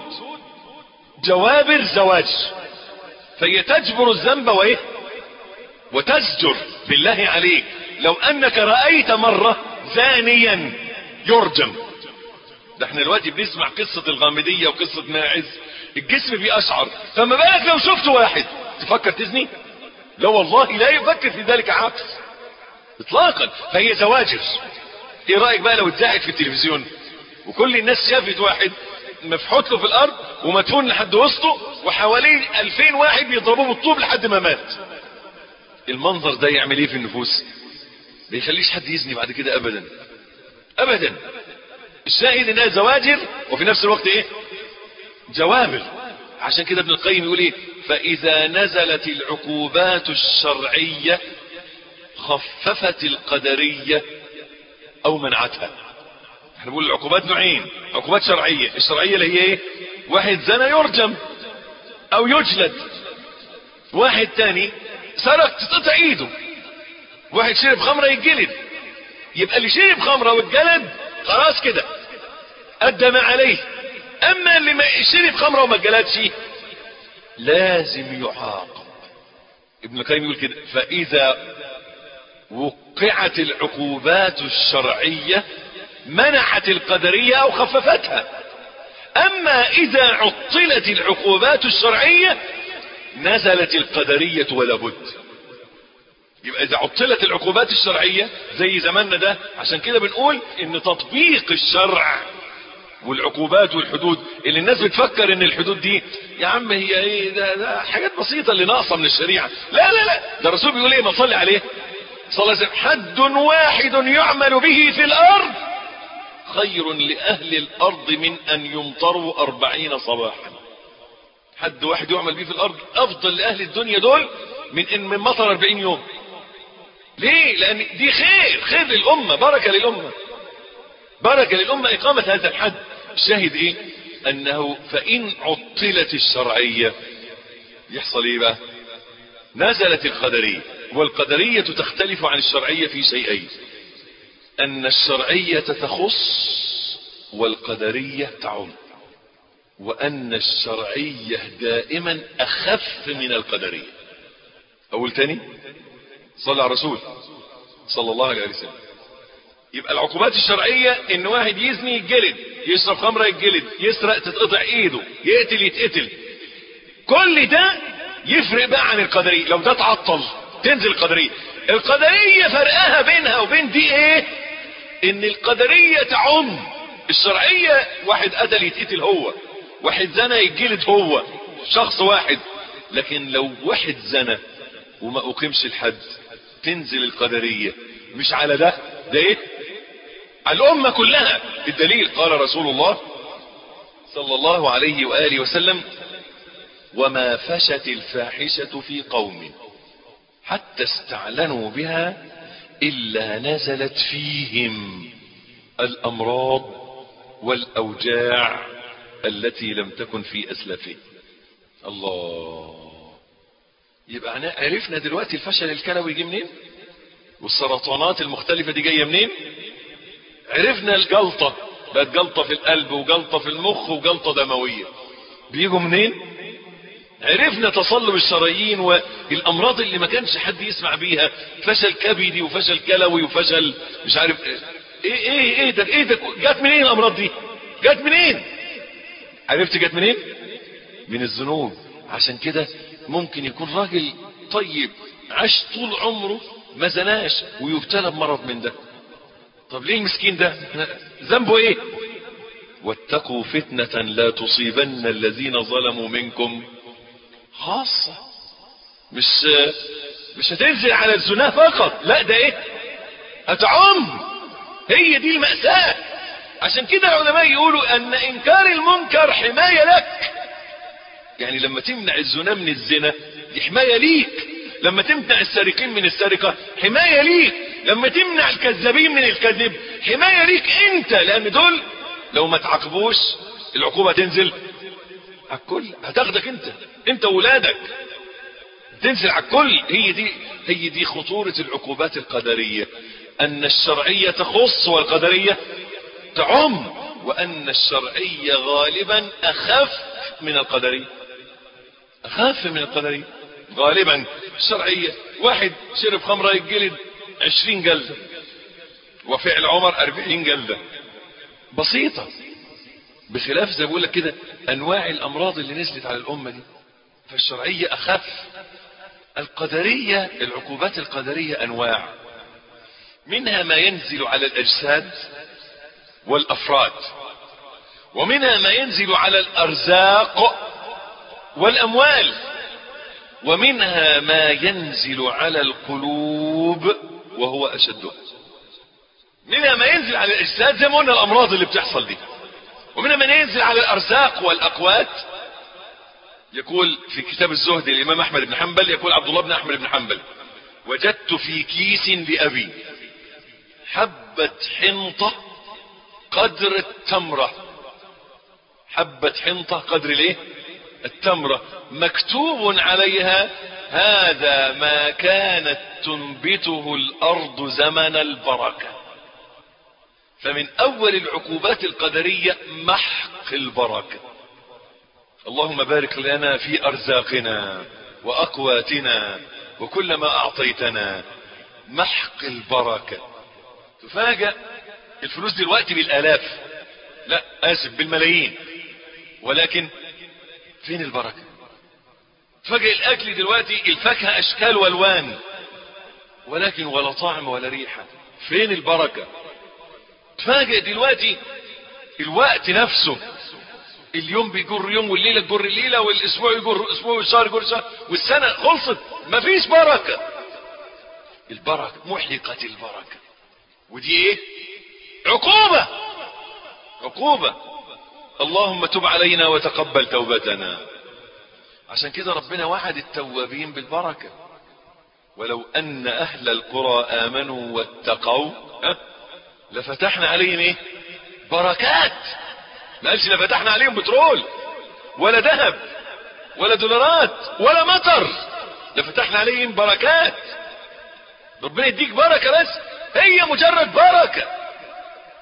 Speaker 1: جوابر زواج فهي تجبر الذنب وايه وتزجر بالله عليك لو انك رأيت مرة زانيا يرجم ده احنا دلوقتي بنسمع قصة الغامدية وقصة ماعز الجسم بيأشعر فما بالك لو شفت واحد تفكر تزني لا والله لا يفكر في ذلك عكس اطلاقا فهي زواجر ايه رأيك بقى لو اتذاعت في التلفزيون وكل الناس شافت واحد مفحوط له في الارض ومدفون لحد وسطه وحواليه الفين واحد بيضربوه بالطوب لحد ما مات المنظر ده يعمل ايه في النفوس ما يخليش حد يزني بعد كده ابدا ابدا الشاهد انها زواجر وفي نفس الوقت ايه جوابر عشان كده ابن القيم يقول ايه فاذا نزلت العقوبات الشرعية خففت القدرية او منعتها احنا بنقول العقوبات نوعين عقوبات شرعية الشرعية اللي هي ايه واحد زنى يرجم او يجلد واحد تاني سرق تتقطع ايده واحد شرب خمرة يتجلد يبقى اللي شرب خمرة واتجلد خلاص كده ادى ما عليه اما اللي ما شرب خمرة وما اتجلدش لازم يعاقب ابن القيم يقول كده فاذا وقعت العقوبات الشرعية منعت القدرية او خففتها اما اذا عطلت العقوبات الشرعية نزلت القدرية ولا بد يبقى اذا عطلت العقوبات الشرعية زي زماننا ده عشان كده بنقول ان تطبيق الشرع والعقوبات والحدود اللي الناس بتفكر ان الحدود دي يا عم هي ايه ده, ده حاجات بسيطة اللي ناقصة من الشريعة لا لا لا ده الرسول بيقول ايه ما صلي عليه صلى الله عليه وسلم حد واحد يعمل به في الارض خير لأهل الأرض من أن يمطروا أربعين صباحا حد واحد يعمل به في الأرض أفضل لأهل الدنيا دول من أن من مطر أربعين يوم ليه لأن دي خير خير للأمة بركة للأمة بركة للأمة إقامة هذا الحد الشاهد إيه أنه فإن عطلت الشرعية يحصل إيه بقى نزلت القدرية والقدرية تختلف عن الشرعية في شيئين ان الشرعية تخص والقدرية تعم وأن الشرعية دائما أخف من القدرية أقول تاني صلى على الرسول صلى الله عليه وسلم يبقى العقوبات الشرعية ان واحد يزني يتجلد يشرب خمرة يتجلد يسرق تتقطع ايده يقتل يتقتل كل ده يفرق بقى عن القدرية لو ده تعطل تنزل القدرية القدرية فرقها بينها وبين دي ايه ان القدرية تعم الشرعية واحد قتل يتقتل هو واحد زنى يتجلد هو شخص واحد لكن لو واحد زنى وما اقيمش الحد تنزل القدرية مش على ده ده ايه على الامة كلها الدليل قال رسول الله صلى الله عليه وآله وسلم وما فشت الفاحشة في قوم حتى استعلنوا بها إلا نزلت فيهم الأمراض والأوجاع التي لم تكن في أسلافهم الله يبقى عرفنا دلوقتي الفشل الكلوي جه منين والسرطانات المختلفة دي جاية منين عرفنا الجلطة بقت جلطة في القلب وجلطة في المخ وجلطة دموية بيجوا منين عرفنا تصلب الشرايين والامراض اللي ما كانش حد يسمع بيها فشل كبدي وفشل كلوي وفشل مش عارف ايه ايه ايه ده ايه ده جت منين الامراض دي جت منين عرفت جت منين من الذنوب عشان كده ممكن يكون راجل طيب عاش طول عمره ما زناش ويبتلى بمرض من ده طب ليه المسكين ده ذنبه ايه واتقوا فتنة لا تصيبن الذين ظلموا منكم خاصة مش مش هتنزل على الزنا فقط لا ده ايه هتعم هي دي المأساة عشان كده العلماء يقولوا ان انكار المنكر حماية لك يعني لما تمنع الزنا من الزنا دي حماية ليك لما تمنع السارقين من السرقة حماية ليك لما تمنع الكذابين من الكذب حماية ليك انت لان دول لو ما تعاقبوش العقوبة تنزل على الكل هتاخدك انت انت وولادك تنزل على الكل هي دي هي دي خطورة العقوبات القدرية ان الشرعية تخص والقدرية تعم وان الشرعية غالبا اخف من القدرية اخف من القدرية غالبا الشرعية واحد شرب خمرة يتجلد عشرين جلدة وفعل عمر اربعين جلدة بسيطة بخلاف زي بقول لك كده انواع الامراض اللي نزلت على الامة دي فالشرعية اخف القدرية العقوبات القدرية انواع منها ما ينزل على الاجساد والافراد ومنها ما ينزل على الارزاق والاموال ومنها ما ينزل على القلوب وهو اشدها منها ما ينزل على الاجساد زي ما قلنا الامراض اللي بتحصل دي ومنها ما ينزل على الارزاق والاقوات يقول في كتاب الزهد الامام احمد بن حنبل يقول عبد الله بن احمد بن حنبل وجدت في كيس لابي حبة حنطة قدر التمرة حبة حنطة قدر الايه التمرة مكتوب عليها هذا ما كانت تنبته الارض زمن البركة فمن اول العقوبات القدرية محق البركة اللهم بارك لنا في ارزاقنا واقواتنا وكل ما اعطيتنا محق البركة تفاجأ الفلوس دلوقتي بالالاف لا اسف بالملايين ولكن فين البركة تفاجئ الاكل دلوقتي الفاكهة اشكال والوان ولكن ولا طعم ولا ريحة فين البركة تفاجئ دلوقتي الوقت نفسه اليوم بيجر يوم والليلة تجر الليلة والاسبوع يجر اسبوع والشهر يجر شهر والسنة خلصت مفيش بركة البركة محلقة البركة ودي ايه عقوبة عقوبة اللهم تب علينا وتقبل توبتنا عشان كده ربنا وعد التوابين بالبركة ولو ان اهل القرى امنوا واتقوا ها لفتحنا عليهم ايه بركات ما قالش لفتحنا عليهم بترول ولا ذهب ولا دولارات ولا مطر لفتحنا عليهم بركات ربنا يديك بركة بس هي مجرد بركة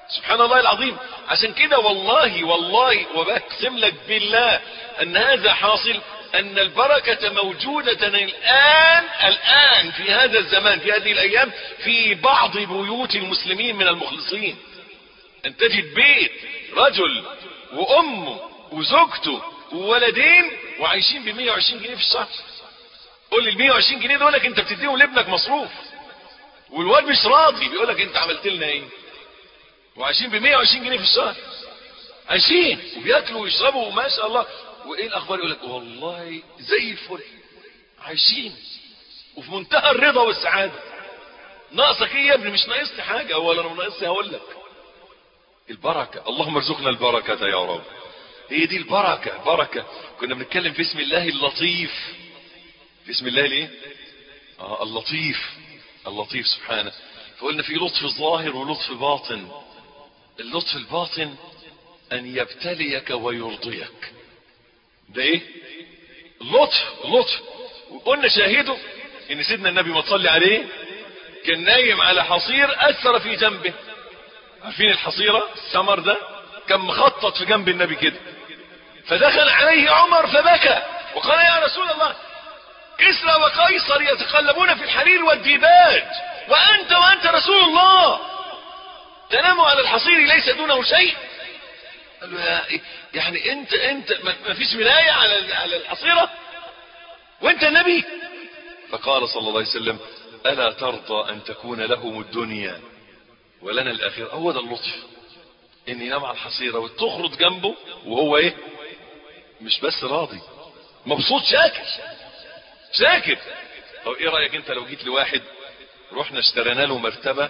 Speaker 1: سبحان الله العظيم عشان كده والله والله وبقسم لك بالله ان هذا حاصل ان البركة موجودة الان الان في هذا الزمان في هذه الايام في بعض بيوت المسلمين من المخلصين ان تجد بيت رجل وامه وزوجته وولدين وعايشين ب 120 جنيه في الشهر قول لي ال 120 جنيه دولك انت بتديهم لابنك مصروف والواد مش راضي بيقول لك انت عملت لنا ايه وعايشين ب 120 جنيه في الشهر عايشين وبياكلوا ويشربوا وما شاء الله وايه الاخبار يقول لك والله زي الفل عايشين وفي منتهى الرضا والسعاده ناقصك ايه يا ابني مش ناقصني حاجه ولا انا ناقصني هقول لك البركه اللهم ارزقنا البركه يا رب هي دي البركه بركه كنا بنتكلم في اسم الله اللطيف في اسم الله الايه اه اللطيف اللطيف سبحانه فقلنا في لطف ظاهر ولطف باطن اللطف الباطن ان يبتليك ويرضيك ده ايه لطف لطف وقلنا شاهده ان سيدنا النبي ما تصلي عليه كان نايم على حصير اثر في جنبه عارفين الحصيرة السمر ده كان مخطط في جنب النبي كده فدخل عليه عمر فبكى وقال يا رسول الله كسرى وقيصر يتقلبون في الحرير والديباج وانت وانت رسول الله تنام على الحصير ليس دونه شيء قال له يا يعني انت انت ما فيش ولايه على على الحصيره وانت النبي فقال صلى الله عليه وسلم الا ترضى ان تكون لهم الدنيا ولنا الاخره هو ده اللطف ان ينام على الحصيره وتخرج جنبه وهو ايه مش بس راضي مبسوط شاكر شاكر طب ايه رايك انت لو جيت لواحد رحنا اشترينا له مرتبه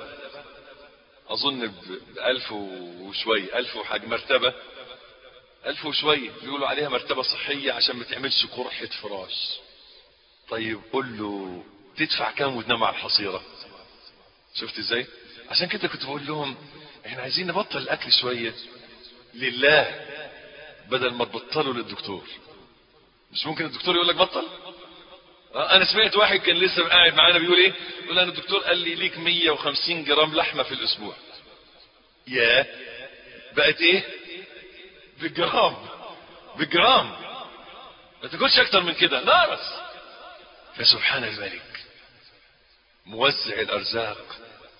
Speaker 1: اظن بألف وشوية ألف وحاجة مرتبة ألف وشوية بيقولوا عليها مرتبة صحية عشان ما تعملش قرحة فراش طيب قول له تدفع كام وتنام على الحصيرة شفت ازاي عشان كده كنت بقول لهم احنا عايزين نبطل الاكل شوية لله بدل ما تبطلوا للدكتور مش ممكن الدكتور يقول لك بطل انا سمعت واحد كان لسه قاعد معانا بيقول ايه يقول انا الدكتور قال لي ليك 150 جرام لحمه في الاسبوع يا بقت ايه بالجرام بالجرام ما تاكلش اكتر من كده ناقص فسبحان الملك موزع الارزاق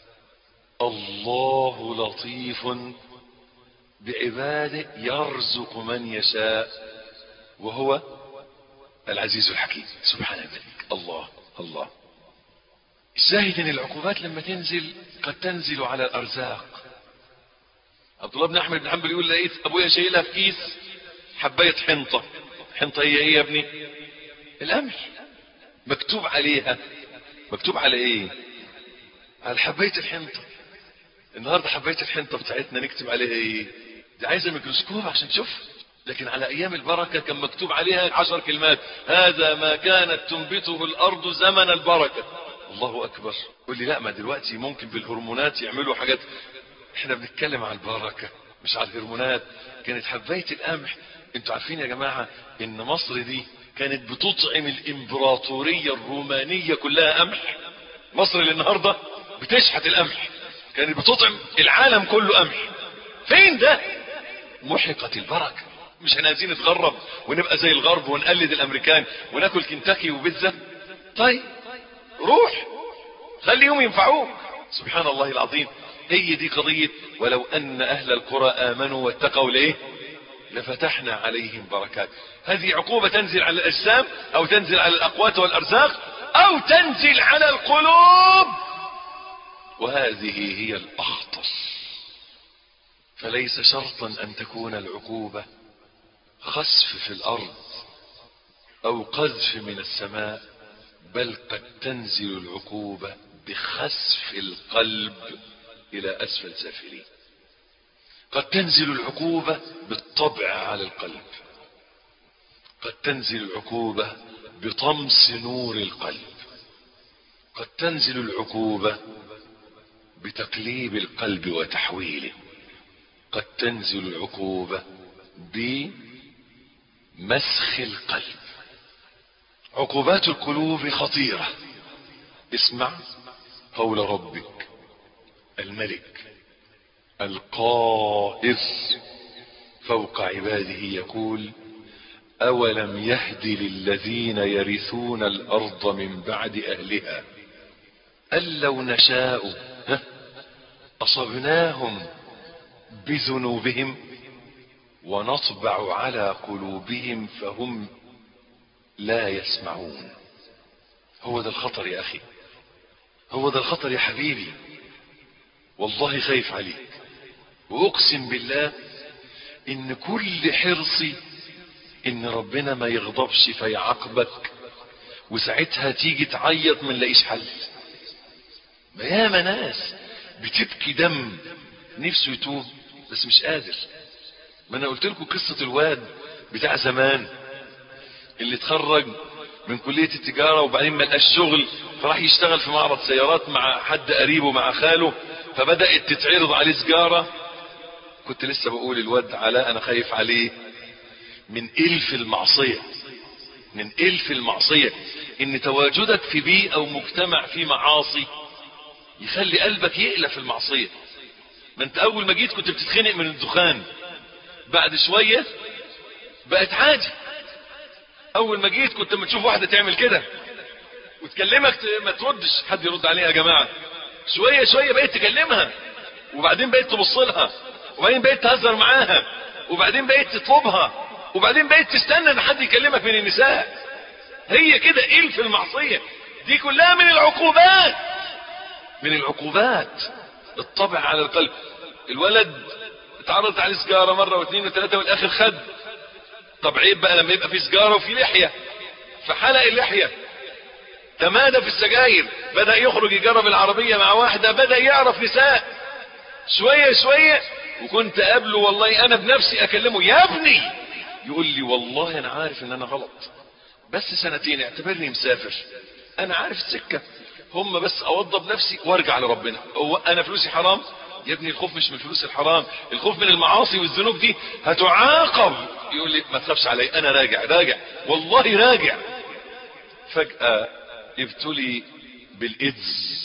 Speaker 1: الله لطيف بعباده يرزق من يشاء وهو العزيز الحكيم سبحان الملك الله الله الشاهد ان العقوبات لما تنزل قد تنزل على الارزاق عبد الله بن احمد بن حنبل يقول لقيت ابويا شايلها في كيس حبايه حنطه حنطه هي ايه يا ابني القمح مكتوب عليها مكتوب على ايه على حبايه الحنطه النهارده حبايه الحنطه بتاعتنا نكتب عليها ايه دي عايزه ميكروسكوب عشان تشوف لكن على ايام البركه كان مكتوب عليها عشر كلمات هذا ما كانت تنبته الارض زمن البركه الله اكبر قول لي لا ما دلوقتي ممكن بالهرمونات يعملوا حاجات احنا بنتكلم عن البركه مش على الهرمونات كانت حبايه القمح انتوا عارفين يا جماعه ان مصر دي كانت بتطعم الامبراطوريه الرومانيه كلها قمح مصر اللي النهارده بتشحت القمح كانت بتطعم العالم كله قمح فين ده محقت البركه مش احنا عايزين نتغرب ونبقى زي الغرب ونقلد الامريكان وناكل كنتاكي وبيتزا طيب روح خليهم ينفعوك سبحان الله العظيم هي دي قضية ولو ان اهل القرى امنوا واتقوا ليه لفتحنا عليهم بركات هذه عقوبة تنزل على الاجسام او تنزل على الاقوات والارزاق او تنزل على القلوب وهذه هي الاخطر فليس شرطا ان تكون العقوبة خسف في الارض او قذف من السماء بل قد تنزل العقوبة بخسف القلب الى اسفل سافلين قد تنزل العقوبة بالطبع على القلب قد تنزل العقوبة بطمس نور القلب قد تنزل العقوبة بتقليب القلب وتحويله قد تنزل العقوبة بمسخ القلب عقوبات القلوب خطيرة اسمع قول ربك الملك القاهر فوق عباده يقول أولم يهد للذين يرثون الأرض من بعد أهلها أن لو نشاء ها، أصبناهم بذنوبهم ونطبع على قلوبهم فهم لا يسمعون هو ده الخطر يا أخي هو ده الخطر يا حبيبي والله خايف عليك وأقسم بالله إن كل حرصي إن ربنا ما يغضبش فيعاقبك وساعتها تيجي تعيط من لاقيش حل ما ياما ناس بتبكي دم نفسه يتوب بس مش قادر ما انا قلت لكم قصة الواد بتاع زمان اللي اتخرج من كلية التجارة وبعدين ما لقاش شغل فراح يشتغل في معرض سيارات مع حد قريبه مع خاله فبدأت تتعرض عليه سجارة كنت لسه بقول الواد علاء انا خايف عليه من الف المعصية من الف المعصية ان تواجدك في بيئة او مجتمع فيه معاصي يخلي قلبك يقلق المعصية ما انت اول ما جيت كنت بتتخنق من الدخان بعد شوية بقت عادي اول ما جيت كنت لما تشوف واحدة تعمل كده وتكلمك ت- ما تردش حد يرد عليها يا جماعة شوية شوية بقيت تكلمها وبعدين بقيت تبص لها وبعدين بقيت تهزر معاها وبعدين بقيت تطلبها وبعدين بقيت تستنى ان حد يكلمك من النساء هي كده ايه في المعصية دي كلها من العقوبات من العقوبات الطبع على القلب الولد اتعرضت عليه سجارة مرة واثنين وثلاثة والاخر خد طب عيب بقى لما يبقى في سجارة وفي لحية فحلق اللحية تمادى في السجاير بدأ يخرج يجرب العربية مع واحدة بدأ يعرف نساء شوية شوية وكنت قبله والله انا بنفسي اكلمه يا ابني يقول لي والله انا عارف ان انا غلط بس سنتين اعتبرني مسافر انا عارف السكة هم بس اوضب نفسي وارجع لربنا هو انا فلوسي حرام يا ابني الخوف مش من الفلوس الحرام الخوف من المعاصي والذنوب دي هتعاقب يقول لي ما تخافش علي انا راجع راجع والله راجع فجأة ابتلي بالايدز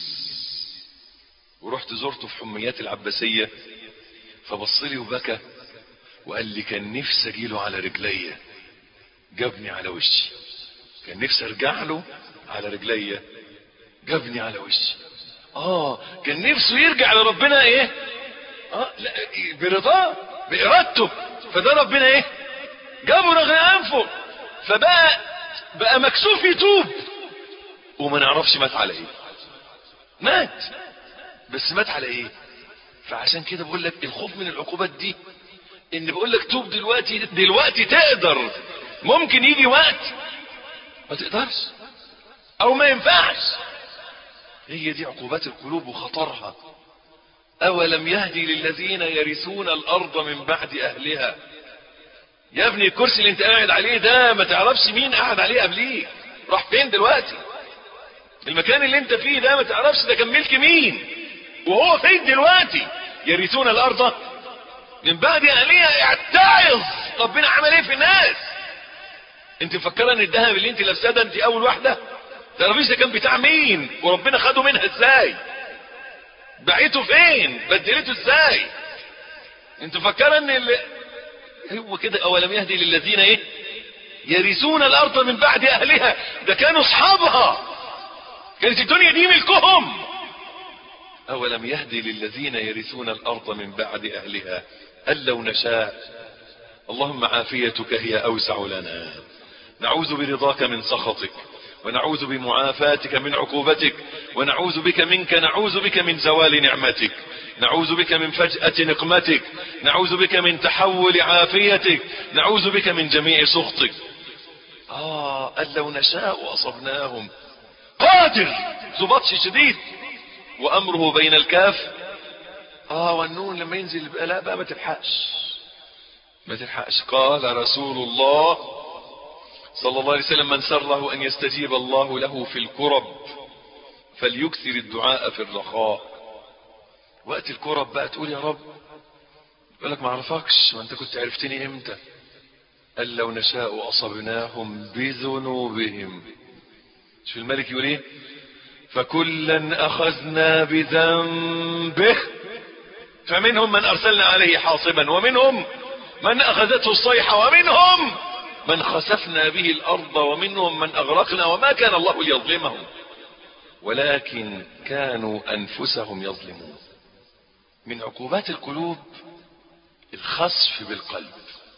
Speaker 1: ورحت زرته في حميات العباسية فبص لي وبكى وقال لي كان نفسي اجيله على رجليا جابني على وشي كان نفسي ارجع له على رجليا جابني على وشي اه كان نفسه يرجع لربنا ايه اه لا برضاه بارادته فده ربنا ايه جابه رغم انفه فبقى بقى مكسوف يتوب وما نعرفش مات على ايه مات بس مات على ايه فعشان كده بقول لك الخوف من العقوبات دي ان بقول لك توب دلوقتي دلوقتي تقدر ممكن يجي وقت ما تقدرش او ما ينفعش هي دي عقوبات القلوب وخطرها اولم يهدي للذين يرثون الارض من بعد اهلها يا ابني الكرسي اللي انت قاعد عليه ده ما تعرفش مين قاعد عليه قبليك راح فين دلوقتي المكان اللي انت فيه ده ما تعرفش ده كان ملك مين وهو فين دلوقتي يرثون الارض من بعد اهلها يتعظ ربنا عمل ايه في الناس انت مفكره ان الذهب اللي انت لابساه ده انت اول واحده تعرفيش ده كان بتاع مين وربنا خده منها ازاي بعته فين بدلته ازاي انت مفكره ان اللي هو كده اولم يهدي للذين ايه يرثون الارض من بعد اهلها ده كانوا اصحابها كانت الدنيا دي ملكهم أولم يهدي للذين يرثون الأرض من بعد أهلها أن لو نشاء اللهم عافيتك هي أوسع لنا نعوذ برضاك من سخطك ونعوذ بمعافاتك من عقوبتك ونعوذ بك منك نعوذ بك من زوال نعمتك نعوذ بك من فجأة نقمتك نعوذ بك من تحول عافيتك نعوذ بك من جميع سخطك آه أن لو نشاء أصبناهم قادر ضبطش شديد وامره بين الكاف اه والنون لما ينزل يبقى لا بقى ما تلحقش ما تلحقش قال رسول الله صلى الله عليه وسلم من سره ان يستجيب الله له في الكرب فليكثر الدعاء في الرخاء وقت الكرب بقى تقول يا رب يقول لك ما اعرفكش وانت كنت عرفتني امتى قال لو نشاء اصبناهم بذنوبهم شوف الملك يقول ايه فكلا اخذنا بذنبه فمنهم من ارسلنا عليه حاصبا ومنهم من اخذته الصيحة ومنهم من خسفنا به الارض ومنهم من اغرقنا وما كان الله ليظلمهم ولكن كانوا انفسهم يظلمون من عقوبات القلوب الخسف بالقلب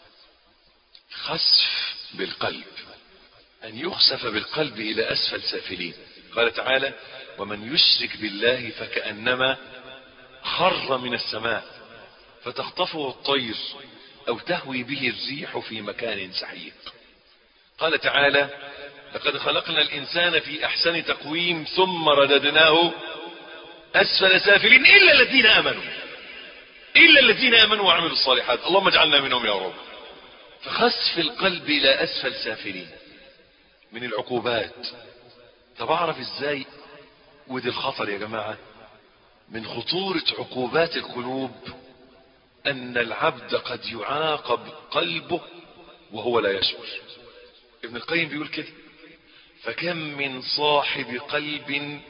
Speaker 1: خسف بالقلب ان يخسف بالقلب الى اسفل سافلين قال تعالى ومن يشرك بالله فكأنما خر من السماء فتخطفه الطير او تهوي به الريح في مكان سحيق قال تعالى لقد خلقنا الانسان في احسن تقويم ثم رددناه اسفل سافلين الا الذين امنوا الا الذين امنوا وعملوا الصالحات اللهم اجعلنا منهم يا رب فخسف القلب الى اسفل سافلين من العقوبات طب اعرف ازاي ودي الخطر يا جماعة من خطورة عقوبات القلوب ان العبد قد يعاقب قلبه وهو لا يشعر ابن القيم بيقول كده فكم من صاحب قلب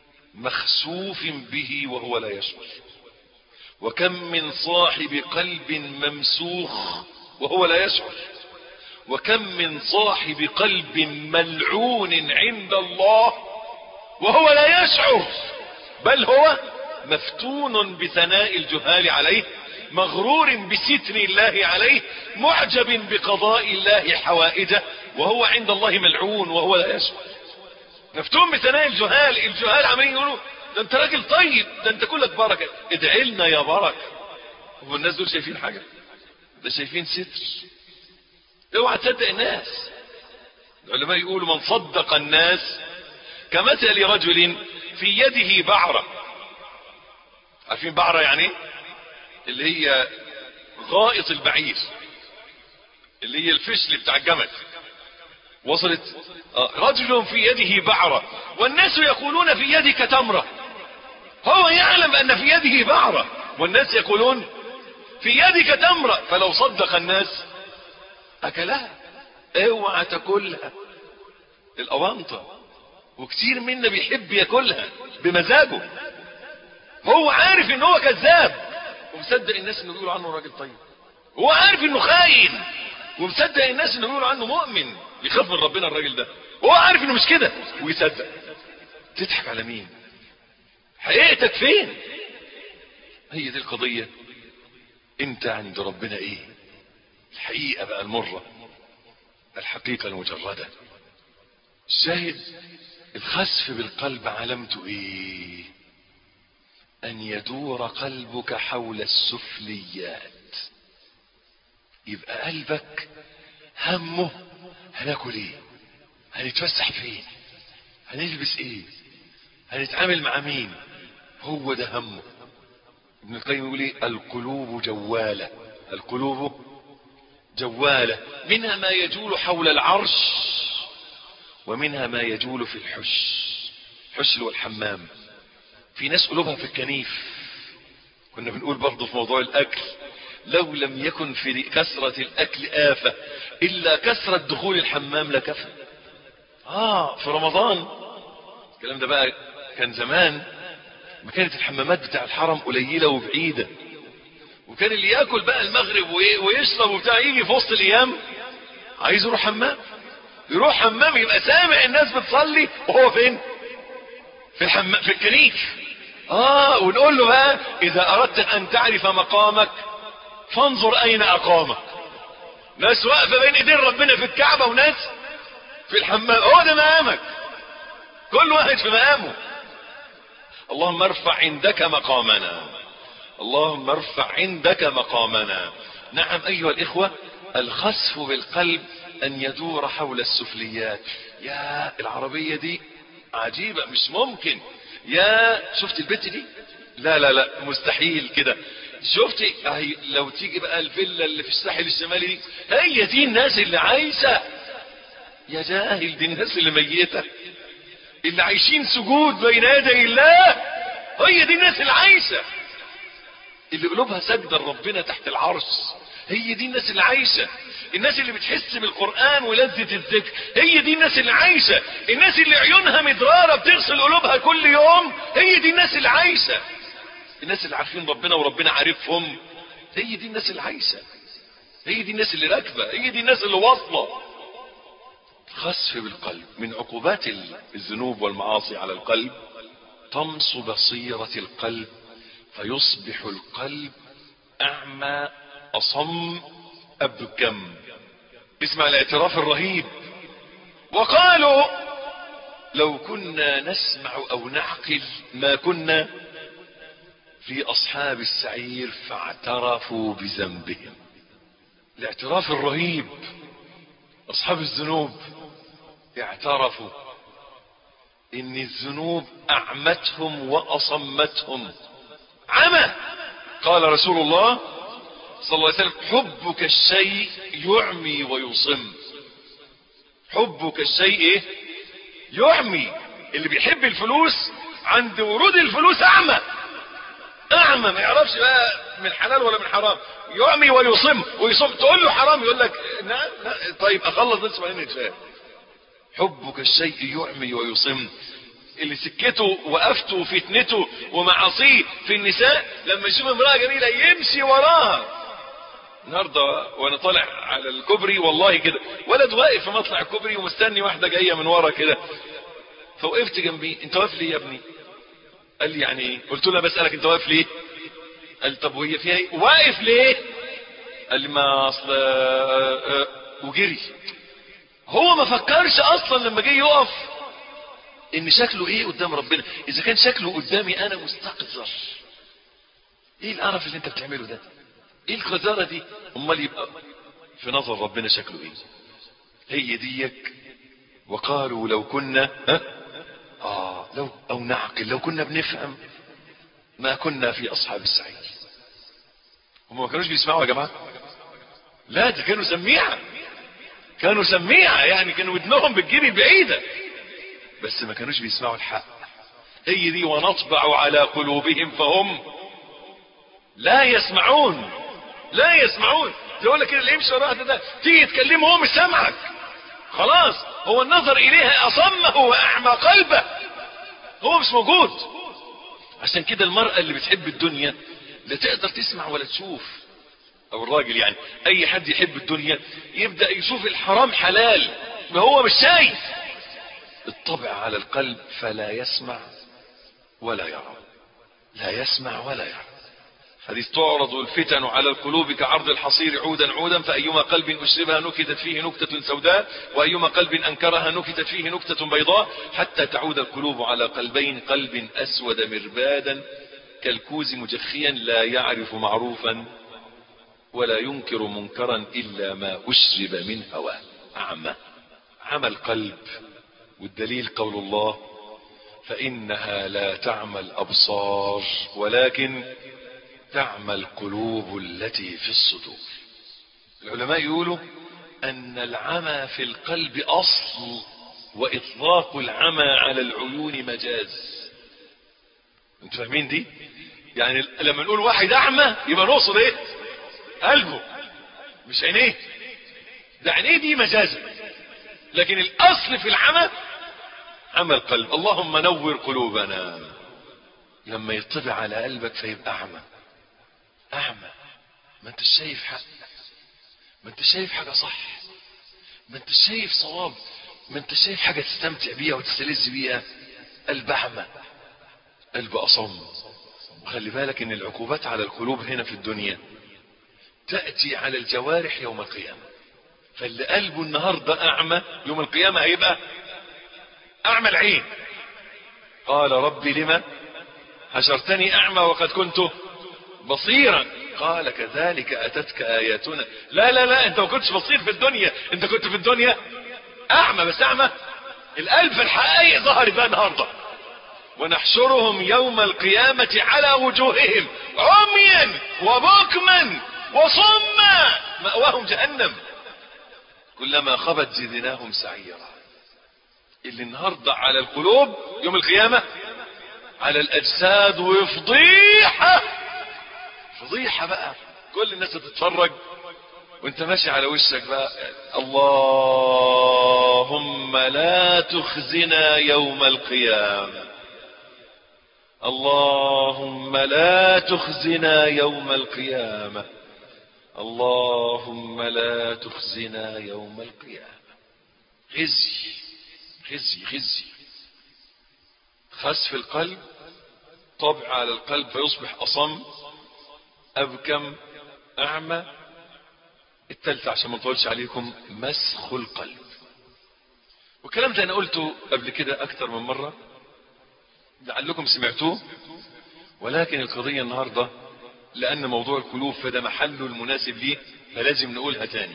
Speaker 1: مخسوف به وهو لا يشعر وكم من صاحب قلب ممسوخ وهو لا يشعر وكم من صاحب قلب ملعون عند الله وهو لا يشعر بل هو مفتون بثناء الجهال عليه مغرور بستر الله عليه معجب بقضاء الله حوائجه وهو عند الله ملعون وهو لا يشعر مفتون بثناء الجهال الجهال عمالين يقولوا ده انت راجل طيب ده انت كلك بركه ادعي لنا يا بركه هو الناس دول شايفين حاجه ده شايفين ستر اوعى تصدق الناس العلماء يقولوا من صدق الناس كمثل رجل في يده بعرة عارفين بعرة يعني اللي هي غائط البعير اللي هي الفشل بتاع الجمل وصلت آه. رجل في يده بعرة والناس يقولون في يدك تمرة هو يعلم ان في يده بعرة والناس يقولون في يدك تمرة فلو صدق الناس اكلها اوعى تاكلها الاوانطة وكتير منا بيحب ياكلها بمزاجه هو عارف ان هو كذاب ومصدق الناس انه بيقولوا عنه راجل طيب هو عارف انه خاين ومصدق الناس انه بيقولوا عنه مؤمن يخاف من ربنا الراجل ده هو عارف انه مش كده ويصدق تضحك على مين حقيقتك فين هي دي القضية انت عند ربنا ايه الحقيقة بقى المرة الحقيقة المجردة الشاهد الخسف بالقلب علامته ايه ان يدور قلبك حول السفليات يبقى قلبك همه هناكل ايه هنتفسح فين هنلبس ايه هنتعامل مع مين هو ده همه ابن القيم يقول ايه القلوب جوالة القلوب جوالة منها ما يجول حول العرش ومنها ما يجول في الحش الحش والحمام في ناس قلوبها في الكنيف كنا بنقول برضه في موضوع الاكل لو لم يكن في كثرة الاكل آفة الا كثرة دخول الحمام لكفى اه في رمضان الكلام ده بقى كان زمان ما كانت الحمامات بتاع الحرم قليلة وبعيدة وكان اللي ياكل بقى المغرب ويشرب وبتاع يجي في وسط الايام عايز يروح حمام يروح حمام يبقى سامع الناس بتصلي وهو فين في الحمام في الكنيف اه ونقول له بقى اذا اردت ان تعرف مقامك فانظر اين اقامك ناس واقفه بين ايدين ربنا في الكعبه وناس في الحمام هو ده مقامك كل واحد في مقامه اللهم ارفع عندك مقامنا اللهم ارفع عندك مقامنا نعم ايها الاخوه الخسف بالقلب ان يدور حول السفليات يا العربيه دي عجيبه مش ممكن يا شفت البت دي لا لا لا مستحيل كده شفتي اهي لو تيجي بقى الفيلا اللي في الساحل الشمالي دي هي دي الناس اللي عايشه يا جاهل دي الناس اللي ميته اللي عايشين سجود بين يدي الله هي دي الناس اللي عايشه اللي قلوبها سجده لربنا تحت العرش هي دي الناس اللي عايشه الناس اللي بتحس بالقرآن ولذة الذكر هي دي الناس اللي عايشة الناس اللي عيونها مدرارة بتغسل قلوبها كل يوم هي دي الناس اللي عايشة الناس اللي عارفين ربنا وربنا عارفهم هي دي الناس اللي عايشة هي دي الناس اللي راكبة هي دي الناس اللي واصلة خسف بالقلب من عقوبات الذنوب والمعاصي على القلب طمس بصيرة القلب فيصبح القلب أعمى أصم أبكم اسمع الاعتراف الرهيب وقالوا لو كنا نسمع أو نعقل ما كنا في أصحاب السعير فاعترفوا بذنبهم الاعتراف الرهيب أصحاب الذنوب اعترفوا إن الذنوب أعمتهم وأصمتهم عمى قال رسول الله صلى الله عليه وسلم حبك الشيء يعمي ويصم حبك الشيء ايه يعمي اللي بيحب الفلوس عند ورود الفلوس اعمى اعمى ما يعرفش بقى من حلال ولا من حرام يعمي ويصم ويصم تقول له حرام يقول لك نعم نعم طيب اخلص بس بعدين نتفاهم حبك الشيء يعمي ويصم اللي سكته وقفته وفتنته ومعاصيه في النساء لما يشوف امرأة جميلة يمشي وراها النهاردة وانا طالع على الكوبري والله كده ولد واقف في مطلع الكوبري ومستني واحدة جاية من ورا كده فوقفت جنبي انت واقف ليه يا ابني قال لي يعني ايه قلت له بسألك انت واقف ليه قال طب وهي فيها ايه واقف ليه قال لي ما اصل آه، آه، وجري هو ما فكرش اصلا لما جه يقف ان شكله ايه قدام ربنا اذا كان شكله قدامي انا مستقذر ايه القرف اللي انت بتعمله ده ايه القذارة دي امال يبقى في نظر ربنا شكله ايه هي ديك وقالوا لو كنا ها اه لو او نعقل لو كنا بنفهم ما كنا في اصحاب السعير هم ما كانوش بيسمعوا يا جماعه لا ده كانوا سميعه كانوا سميعه يعني كانوا ودنهم بتجيب البعيده بس ما كانوش بيسمعوا الحق هي دي ونطبع على قلوبهم فهم لا يسمعون لا يسمعون يقول لك اللي يمشي وراها ده تيجي تكلمه هو مش سامعك خلاص هو النظر اليها اصمه واعمى قلبه هو مش موجود عشان كده المرأة اللي بتحب الدنيا لا تقدر تسمع ولا تشوف او الراجل يعني اي حد يحب الدنيا يبدأ يشوف الحرام حلال ما هو مش شايف الطبع على القلب فلا يسمع ولا يرى لا يسمع ولا يرى حديث تعرض الفتن على القلوب كعرض الحصير عودا عودا فأيما قلب أشربها نكتت فيه نكتة سوداء وأيما قلب أنكرها نكتت فيه نكتة بيضاء حتى تعود القلوب على قلبين قلب أسود مربادا كالكوز مجخيا لا يعرف معروفا ولا ينكر منكرا إلا ما أشرب من هواه أعمى عمى القلب والدليل قول الله فإنها لا تعمى الأبصار ولكن تعمى القلوب التي في الصدور العلماء يقولوا أن العمى في القلب أصل وإطلاق العمى على العيون مجاز انتوا فاهمين دي يعني لما نقول واحد أعمى يبقى نقصد ايه قلبه مش عينيه ده عينيه دي مجازا لكن الأصل في العمى عمى القلب اللهم نور قلوبنا لما يطبع على قلبك فيبقى أعمى أعمى ما انت شايف حق ما انت شايف حاجة صح ما انت شايف صواب ما انت شايف حاجة تستمتع بيها وتستلذ بيها قلب أعمى قلب أصم وخلي بالك ان العقوبات على القلوب هنا في الدنيا تأتي على الجوارح يوم القيامة فاللي قلبه النهاردة أعمى يوم القيامة هيبقى أعمى العين قال ربي لما حشرتني أعمى وقد كنت بصيرا قال كذلك أتتك آياتنا لا لا لا أنت ما كنتش بصير في الدنيا أنت كنت في الدنيا أعمى بس أعمى القلب الحقيقي ظهر بقى النهارده ونحشرهم يوم القيامة على وجوههم عميا وبكما وصما مأواهم جهنم كلما خبت زدناهم سعيرا اللي النهاردة على القلوب يوم القيامة على الأجساد وفضيحة فضيحة بقى كل الناس تتفرج وانت ماشي على وشك بقى اللهم لا تخزنا يوم القيامة اللهم لا تخزنا يوم القيامة اللهم لا تخزنا يوم القيامة خزي خزي خزي خسف القلب طبع على القلب فيصبح أصم أبكم أعمى التالتة عشان ما نطولش عليكم مسخ القلب والكلام ده أنا قلته قبل كده أكتر من مرة لعلكم سمعتوه ولكن القضية النهاردة لأن موضوع القلوب فده محله المناسب ليه فلازم نقولها تاني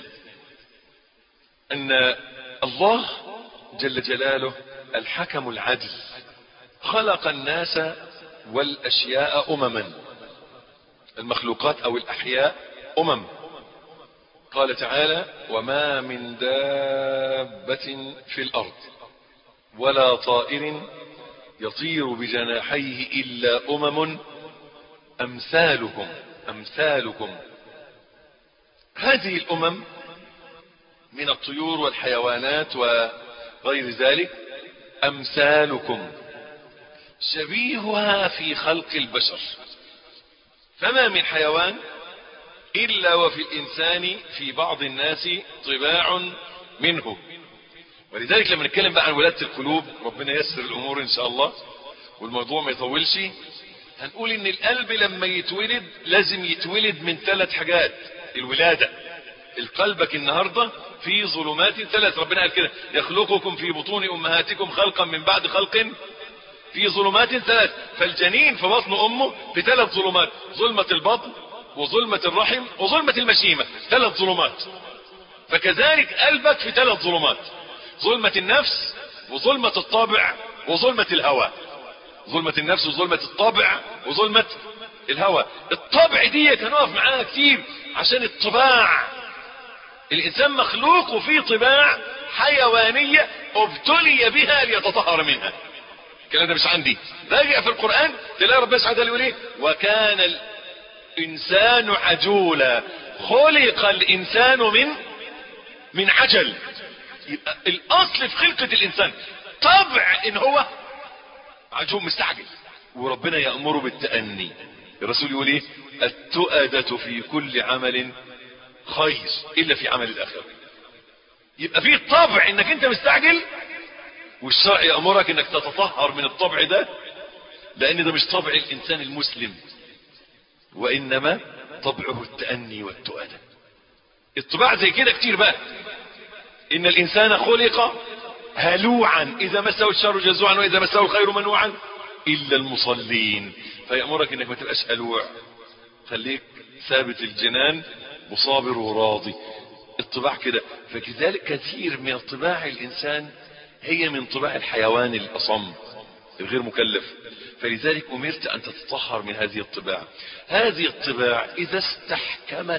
Speaker 1: أن الله جل جلاله الحكم العدل خلق الناس والأشياء أمما المخلوقات أو الأحياء أمم قال تعالى وما من دابة في الأرض ولا طائر يطير بجناحيه إلا أمم أمثالكم أمثالكم هذه الأمم من الطيور والحيوانات وغير ذلك أمثالكم شبيهها في خلق البشر فما من حيوان إلا وفي الإنسان في بعض الناس طباع منه ولذلك لما نتكلم بقى عن ولادة القلوب ربنا يسر الأمور إن شاء الله والموضوع ما يطولش هنقول إن القلب لما يتولد لازم يتولد من ثلاث حاجات الولادة القلبك النهاردة في ظلمات ثلاث ربنا قال كده يخلقكم في بطون أمهاتكم خلقا من بعد خلق في ظلمات ثلاث فالجنين في بطن أمه في ثلاث ظلمات ظلمة البطن وظلمة الرحم وظلمة المشيمة ثلاث ظلمات فكذلك قلبك في ثلاث ظلمات ظلمة النفس وظلمة الطابع وظلمة الهوى ظلمة النفس وظلمة الطابع وظلمة الهوى الطبع دي هنقف معاها كتير عشان الطباع الانسان مخلوق وفيه طباع حيوانية ابتلي بها ليتطهر منها الكلام ده مش عندي راجع في القرآن تلاقي ربنا سبحانه وتعالى يقول ايه وكان الانسان عجولا خلق الانسان من من عجل يبقى الاصل في خلقة الانسان طبع ان هو عجول مستعجل وربنا يأمره بالتأني الرسول يقول ايه التؤدة في كل عمل خير الا في عمل الاخر يبقى فيه طبع انك انت مستعجل والشرع يأمرك انك تتطهر من الطبع ده لان ده مش طبع الانسان المسلم وانما طبعه التأني والتؤدة الطباع زي كده كتير بقى ان الانسان خلق هلوعا اذا مسه الشر جزوعا واذا مسه الخير منوعا الا المصلين فيأمرك انك ما تبقاش هلوع خليك ثابت الجنان مصابر وراضي الطباع كده فكذلك كثير من طباع الانسان هي من طباع الحيوان الاصم الغير مكلف فلذلك امرت ان تتطهر من هذه الطباع هذه الطباع اذا استحكمت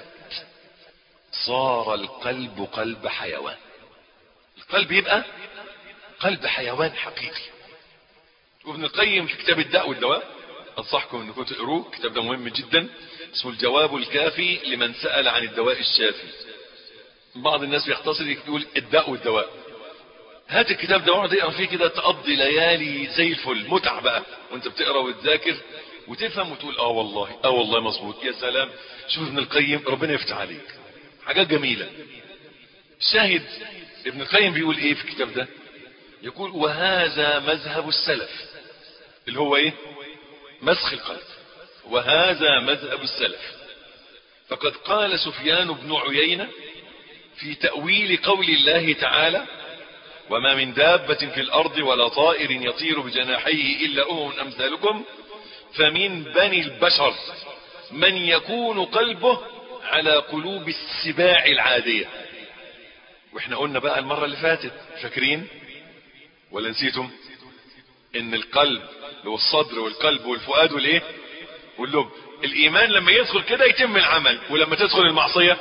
Speaker 1: صار القلب قلب حيوان القلب يبقى قلب حيوان حقيقي وابن القيم في كتاب الداء والدواء انصحكم انكم تقروه الكتاب ده مهم جدا اسمه الجواب الكافي لمن سأل عن الدواء الشافي بعض الناس بيختصر يقول الداء والدواء هات الكتاب ده واقعد اقرا فيه كده تقضي ليالي زي الفل متعه بقى وانت بتقرا وتذاكر وتفهم وتقول اه والله اه والله مظبوط يا سلام شوف ابن القيم ربنا يفتح عليك حاجات جميله شاهد ابن القيم بيقول ايه في الكتاب ده يقول وهذا مذهب السلف اللي هو ايه مسخ القلب وهذا مذهب السلف فقد قال سفيان بن عيينة في تأويل قول الله تعالى وما من دابة في الأرض ولا طائر يطير بجناحيه إلا أمم أمثالكم فمن بني البشر من يكون قلبه على قلوب السباع العادية واحنا قلنا بقى المرة اللي فاتت فاكرين ولا نسيتم ان القلب هو الصدر والقلب والفؤاد والايه واللب الايمان لما يدخل كده يتم العمل ولما تدخل المعصية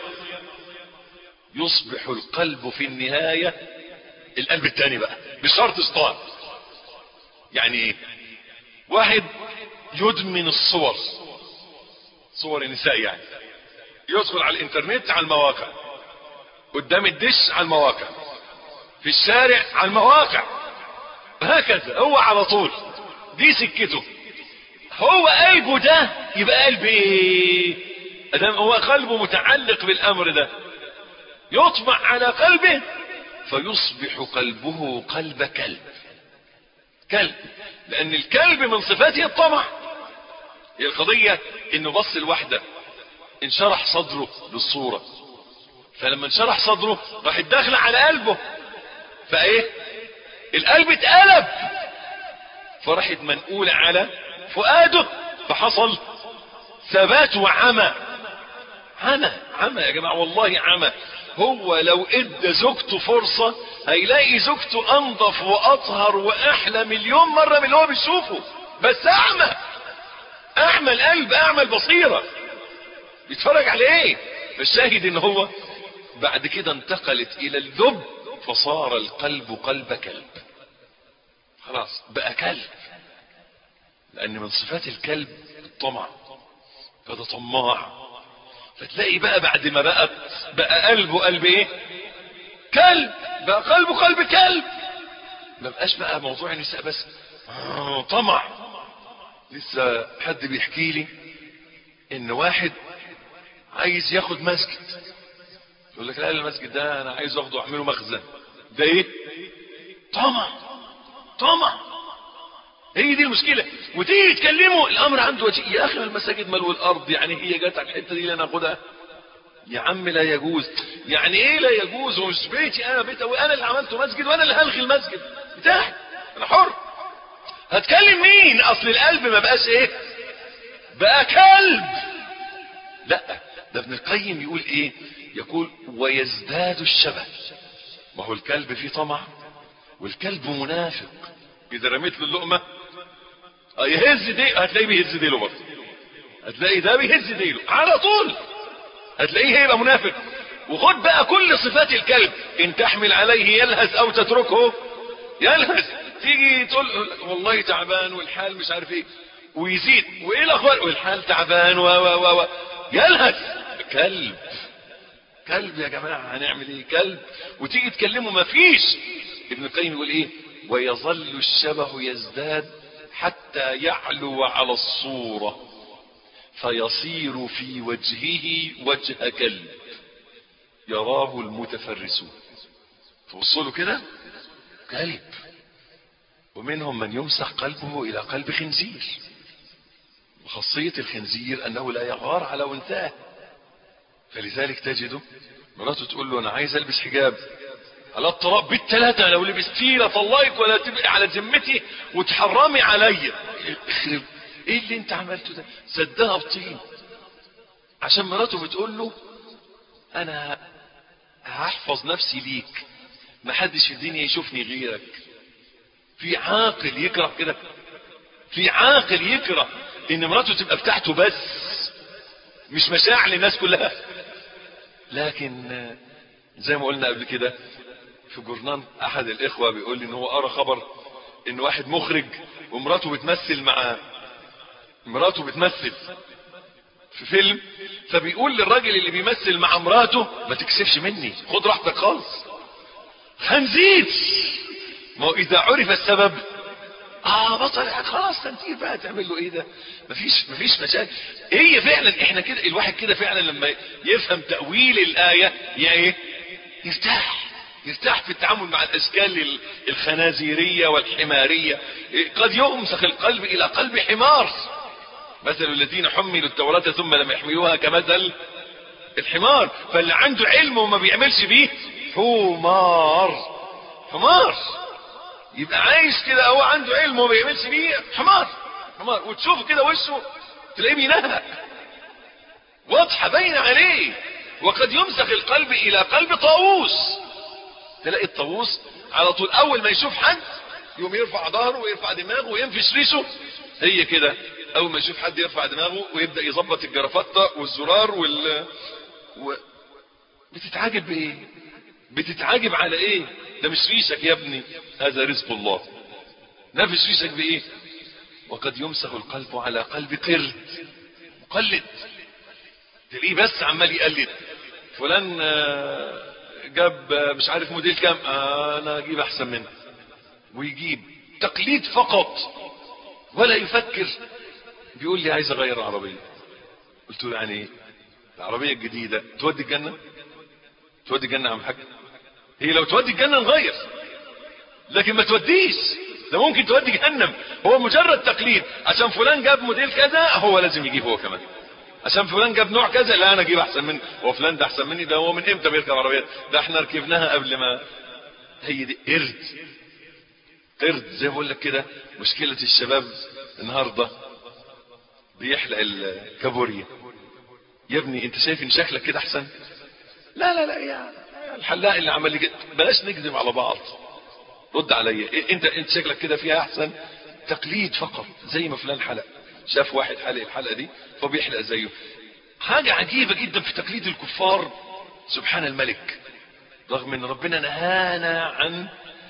Speaker 1: يصبح القلب في النهاية القلب التاني بقى بشرط اسطان يعني ايه واحد يدمن الصور صور النساء يعني يدخل على الانترنت على المواقع قدام الدش على المواقع في الشارع على المواقع هكذا هو على طول دي سكته هو قلبه ده يبقى قلب ايه ادام هو قلبه متعلق بالامر ده يطمع على قلبه فيصبح قلبه قلب كلب كلب لان الكلب من صفاته الطمع هي القضية انه بص الوحدة انشرح صدره للصورة فلما انشرح صدره راح الداخل على قلبه فايه القلب اتقلب فراحت منقولة على فؤاده فحصل ثبات وعمى عمى عمى يا جماعة والله عمى هو لو ادى زوجته فرصة هيلاقي زوجته انظف واطهر واحلى مليون مرة من اللي هو بيشوفه بس اعمى اعمى القلب اعمى البصيرة بيتفرج على ايه فالشاهد ان هو بعد كده انتقلت الى اللب فصار القلب قلب كلب خلاص بقى كلب لان من صفات الكلب الطمع فده طماع فتلاقي بقى بعد ما بقت بقى قلبه قلب ايه كلب بقى قلبه قلب كلب ما بقاش بقى موضوع النساء بس آه طمع لسه حد بيحكي لي ان واحد عايز ياخد مسجد يقول لك لا المسجد ده انا عايز اخده اعمله مخزن ده ايه طمع طمع هي دي المشكلة وتيجي تكلمه الامر عنده وجه يا اخي المساجد ملو الارض يعني هي جت على الحتة دي اللي انا اخدها يا عم لا يجوز يعني ايه لا يجوز ومش بيتي انا بيت وانا اللي عملته مسجد وانا اللي هلغي المسجد بتاعي انا حر هتكلم مين اصل القلب ما بقاش ايه بقى كلب لا ده ابن القيم يقول ايه يقول ويزداد الشبه ما هو الكلب فيه طمع والكلب منافق اذا رميت له اللقمه اه يهز دي هتلاقيه بيهز ديله برضه هتلاقي ده بيهز ديله على طول هتلاقيه هيبقى منافق وخد بقى كل صفات الكلب ان تحمل عليه يلهث او تتركه يلهث تيجي تقول والله تعبان والحال مش عارف ايه ويزيد وايه الاخبار والحال تعبان و و و, و. يلهث كلب كلب يا جماعه هنعمل ايه كلب وتيجي تكلمه مفيش ابن القيم يقول ايه ويظل الشبه يزداد حتى يعلو على الصورة فيصير في وجهه وجه كلب يراه المتفرسون توصلوا كده كلب ومنهم من يمسح قلبه الى قلب خنزير وخاصية الخنزير انه لا يغار على انثاه فلذلك تجده مراته تقول له انا عايز البس حجاب على الطلاق بالثلاثة لو لبستيه لطلقك ولا تبقي على ذمتي وتحرمي عليا اخرب ايه اللي انت عملته ده سدها بطين عشان مراته بتقول له انا هحفظ نفسي ليك ما حدش في الدنيا يشوفني غيرك في عاقل يكره كده في عاقل يكره ان مراته تبقى بتاعته بس مش مشاعر للناس كلها لكن زي ما قلنا قبل كده في جورنان احد الاخوة بيقول لي ان هو قرا خبر ان واحد مخرج ومراته بتمثل مع مراته بتمثل في فيلم فبيقول للراجل اللي بيمثل مع مراته ما تكسفش مني خد راحتك خالص خنزير ما هو اذا عرف السبب اه بطل خلاص تنتير بقى تعمل له ايه ده مفيش مفيش مشاكل هي فعلا احنا كده الواحد كده فعلا لما يفهم تأويل الآية يعني ايه يرتاح يرتاح في التعامل مع الاشكال الخنازيرية والحمارية قد يمسخ القلب الى قلب حمار مثل الذين حملوا التوراة ثم لم يحملوها كمثل الحمار فاللي عنده علم وما بيعملش بيه حمار حمار يبقى عايش كده هو عنده علم وما بيعملش بيه حمار حمار وتشوف كده وشه تلاقيه بينهق واضحة باينة عليه وقد يمسخ القلب الى قلب طاووس تلاقي الطاووس على طول اول ما يشوف حد يقوم يرفع ظهره ويرفع دماغه وينفش ريشه هي كده اول ما يشوف حد يرفع دماغه ويبدا يظبط الجرافطه والزرار وال و... بتتعاجب بايه بتتعاجب على ايه ده مش ريشك يا ابني هذا رزق الله نفس ريشك بايه وقد يمسخ القلب على قلب قرد مقلد تلاقيه بس عمال يقلد فلان جاب مش عارف موديل كام انا اجيب احسن منه ويجيب تقليد فقط ولا يفكر بيقول لي عايز اغير العربيه قلت له يعني ايه العربيه الجديده تودي الجنه تودي الجنه يا عم حاج هي لو تودي الجنه نغير لكن ما توديش ده ممكن تودي جهنم هو مجرد تقليد عشان فلان جاب موديل كذا هو لازم يجيب هو كمان عشان فلان جاب نوع كذا لا انا اجيب احسن منه هو فلان ده احسن مني ده هو من امتى بيركب عربيات ده احنا ركبناها قبل ما هي دي قرد قرد زي ما بقول لك كده مشكله الشباب النهارده بيحلق الكابوريا يا ابني انت شايف ان شكلك كده احسن لا لا لا يا الحلاق اللي عمل لي كده بلاش نكذب على بعض رد عليا إيه انت انت شكلك كده فيها احسن تقليد فقط زي ما فلان حلق شاف واحد حلق الحلقه دي فبيحلق زيه حاجه عجيبه جدا في تقليد الكفار سبحان الملك رغم ان ربنا نهانا عن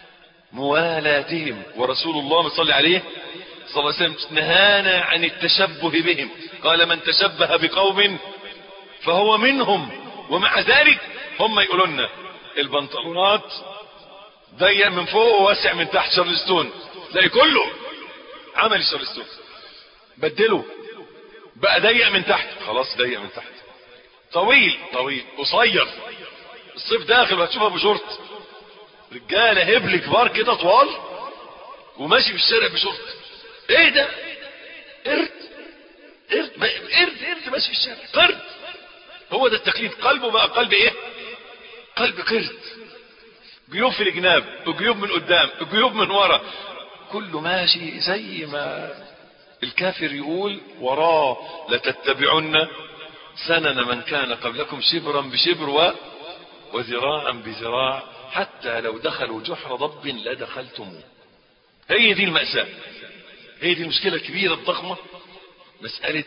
Speaker 1: موالاتهم ورسول الله صلى عليه صلى الله عليه وسلم نهانا عن التشبه بهم قال من تشبه بقوم فهو منهم ومع ذلك هم يقولوا لنا البنطلونات ضيق من فوق وواسع من تحت شارلستون تلاقي كله عمل شارلستون بدله بقى ضيق من تحت خلاص ضيق من تحت طويل طويل قصير الصيف داخل وهتشوفها بشورت رجاله هبل كبار كده طوال وماشي في الشارع بشورت ايه ده قرد قرد ما- قرد قرد ماشي في الشارع قرد هو ده التقليد قلبه بقى قلب ايه قلب قرد جيوب في الجناب وجيوب من قدام وجيوب من ورا كله ماشي زي ما الكافر يقول وراه لتتبعن سنن من كان قبلكم شبرا بشبر و وذراعا بذراع حتى لو دخلوا جحر ضب لدخلتموه هي دي المأساة هي دي المشكلة الكبيرة الضخمة مسألة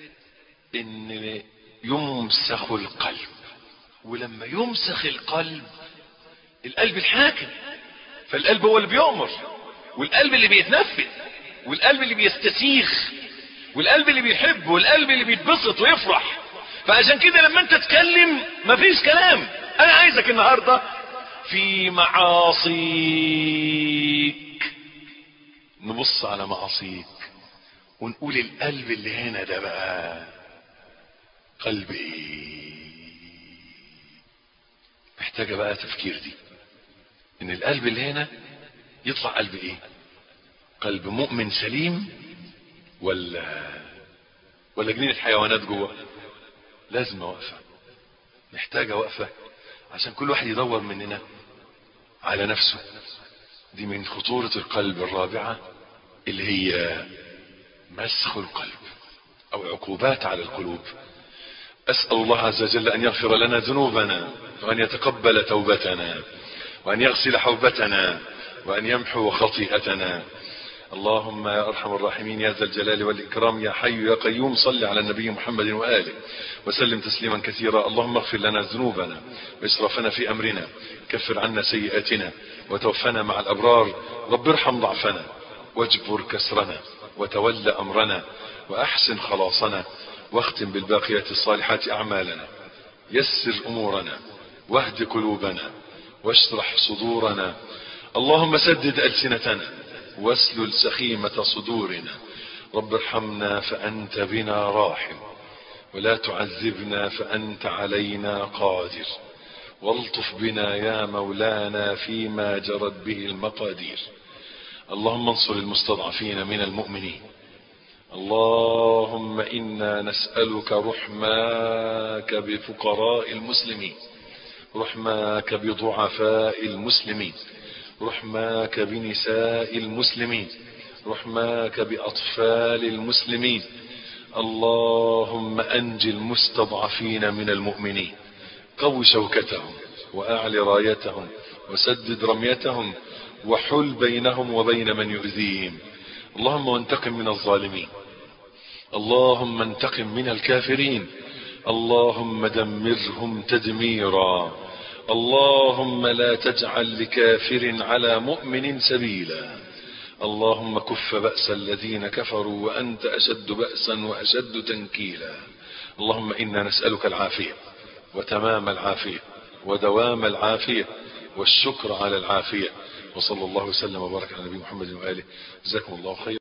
Speaker 1: ان يمسخ القلب ولما يمسخ القلب القلب الحاكم فالقلب هو اللي بيؤمر والقلب اللي بيتنفذ والقلب اللي بيستسيخ والقلب اللي بيحب والقلب اللي بيتبسط ويفرح فعشان كده لما انت تتكلم مفيش كلام انا عايزك النهارده في معاصيك نبص على معاصيك ونقول القلب اللي هنا ده بقى قلب ايه محتاجة بقى تفكير دي ان القلب اللي هنا يطلع قلب ايه قلب مؤمن سليم ولا ولا جنينة حيوانات جوه لازم وقفة محتاجة وقفة عشان كل واحد يدور مننا على نفسه دي من خطورة القلب الرابعة اللي هي مسخ القلب او عقوبات على القلوب اسأل الله عز وجل ان يغفر لنا ذنوبنا وان يتقبل توبتنا وان يغسل حوبتنا وان يمحو خطيئتنا اللهم يا ارحم الراحمين يا ذا الجلال والاكرام يا حي يا قيوم صل على النبي محمد واله وسلم تسليما كثيرا اللهم اغفر لنا ذنوبنا واسرافنا في امرنا كفر عنا سيئاتنا وتوفنا مع الابرار رب ارحم ضعفنا واجبر كسرنا وتول امرنا واحسن خلاصنا واختم بالباقيات الصالحات اعمالنا يسر امورنا واهد قلوبنا واشرح صدورنا اللهم سدد السنتنا واسلل سخيمه صدورنا رب ارحمنا فانت بنا راحم ولا تعذبنا فانت علينا قادر والطف بنا يا مولانا فيما جرت به المقادير اللهم انصر المستضعفين من المؤمنين اللهم انا نسالك رحماك بفقراء المسلمين رحماك بضعفاء المسلمين رحماك بنساء المسلمين رحماك باطفال المسلمين اللهم انج المستضعفين من المؤمنين قو شوكتهم واعل رايتهم وسدد رميتهم وحل بينهم وبين من يؤذيهم اللهم وانتقم من الظالمين اللهم انتقم من الكافرين اللهم دمرهم تدميرا اللهم لا تجعل لكافر على مؤمن سبيلا اللهم كف بأس الذين كفروا وأنت أشد بأسا وأشد تنكيلا اللهم إنا نسألك العافية وتمام العافية ودوام العافية والشكر على العافية وصلى الله وسلم وبارك على نبي محمد وآله جزاكم الله خير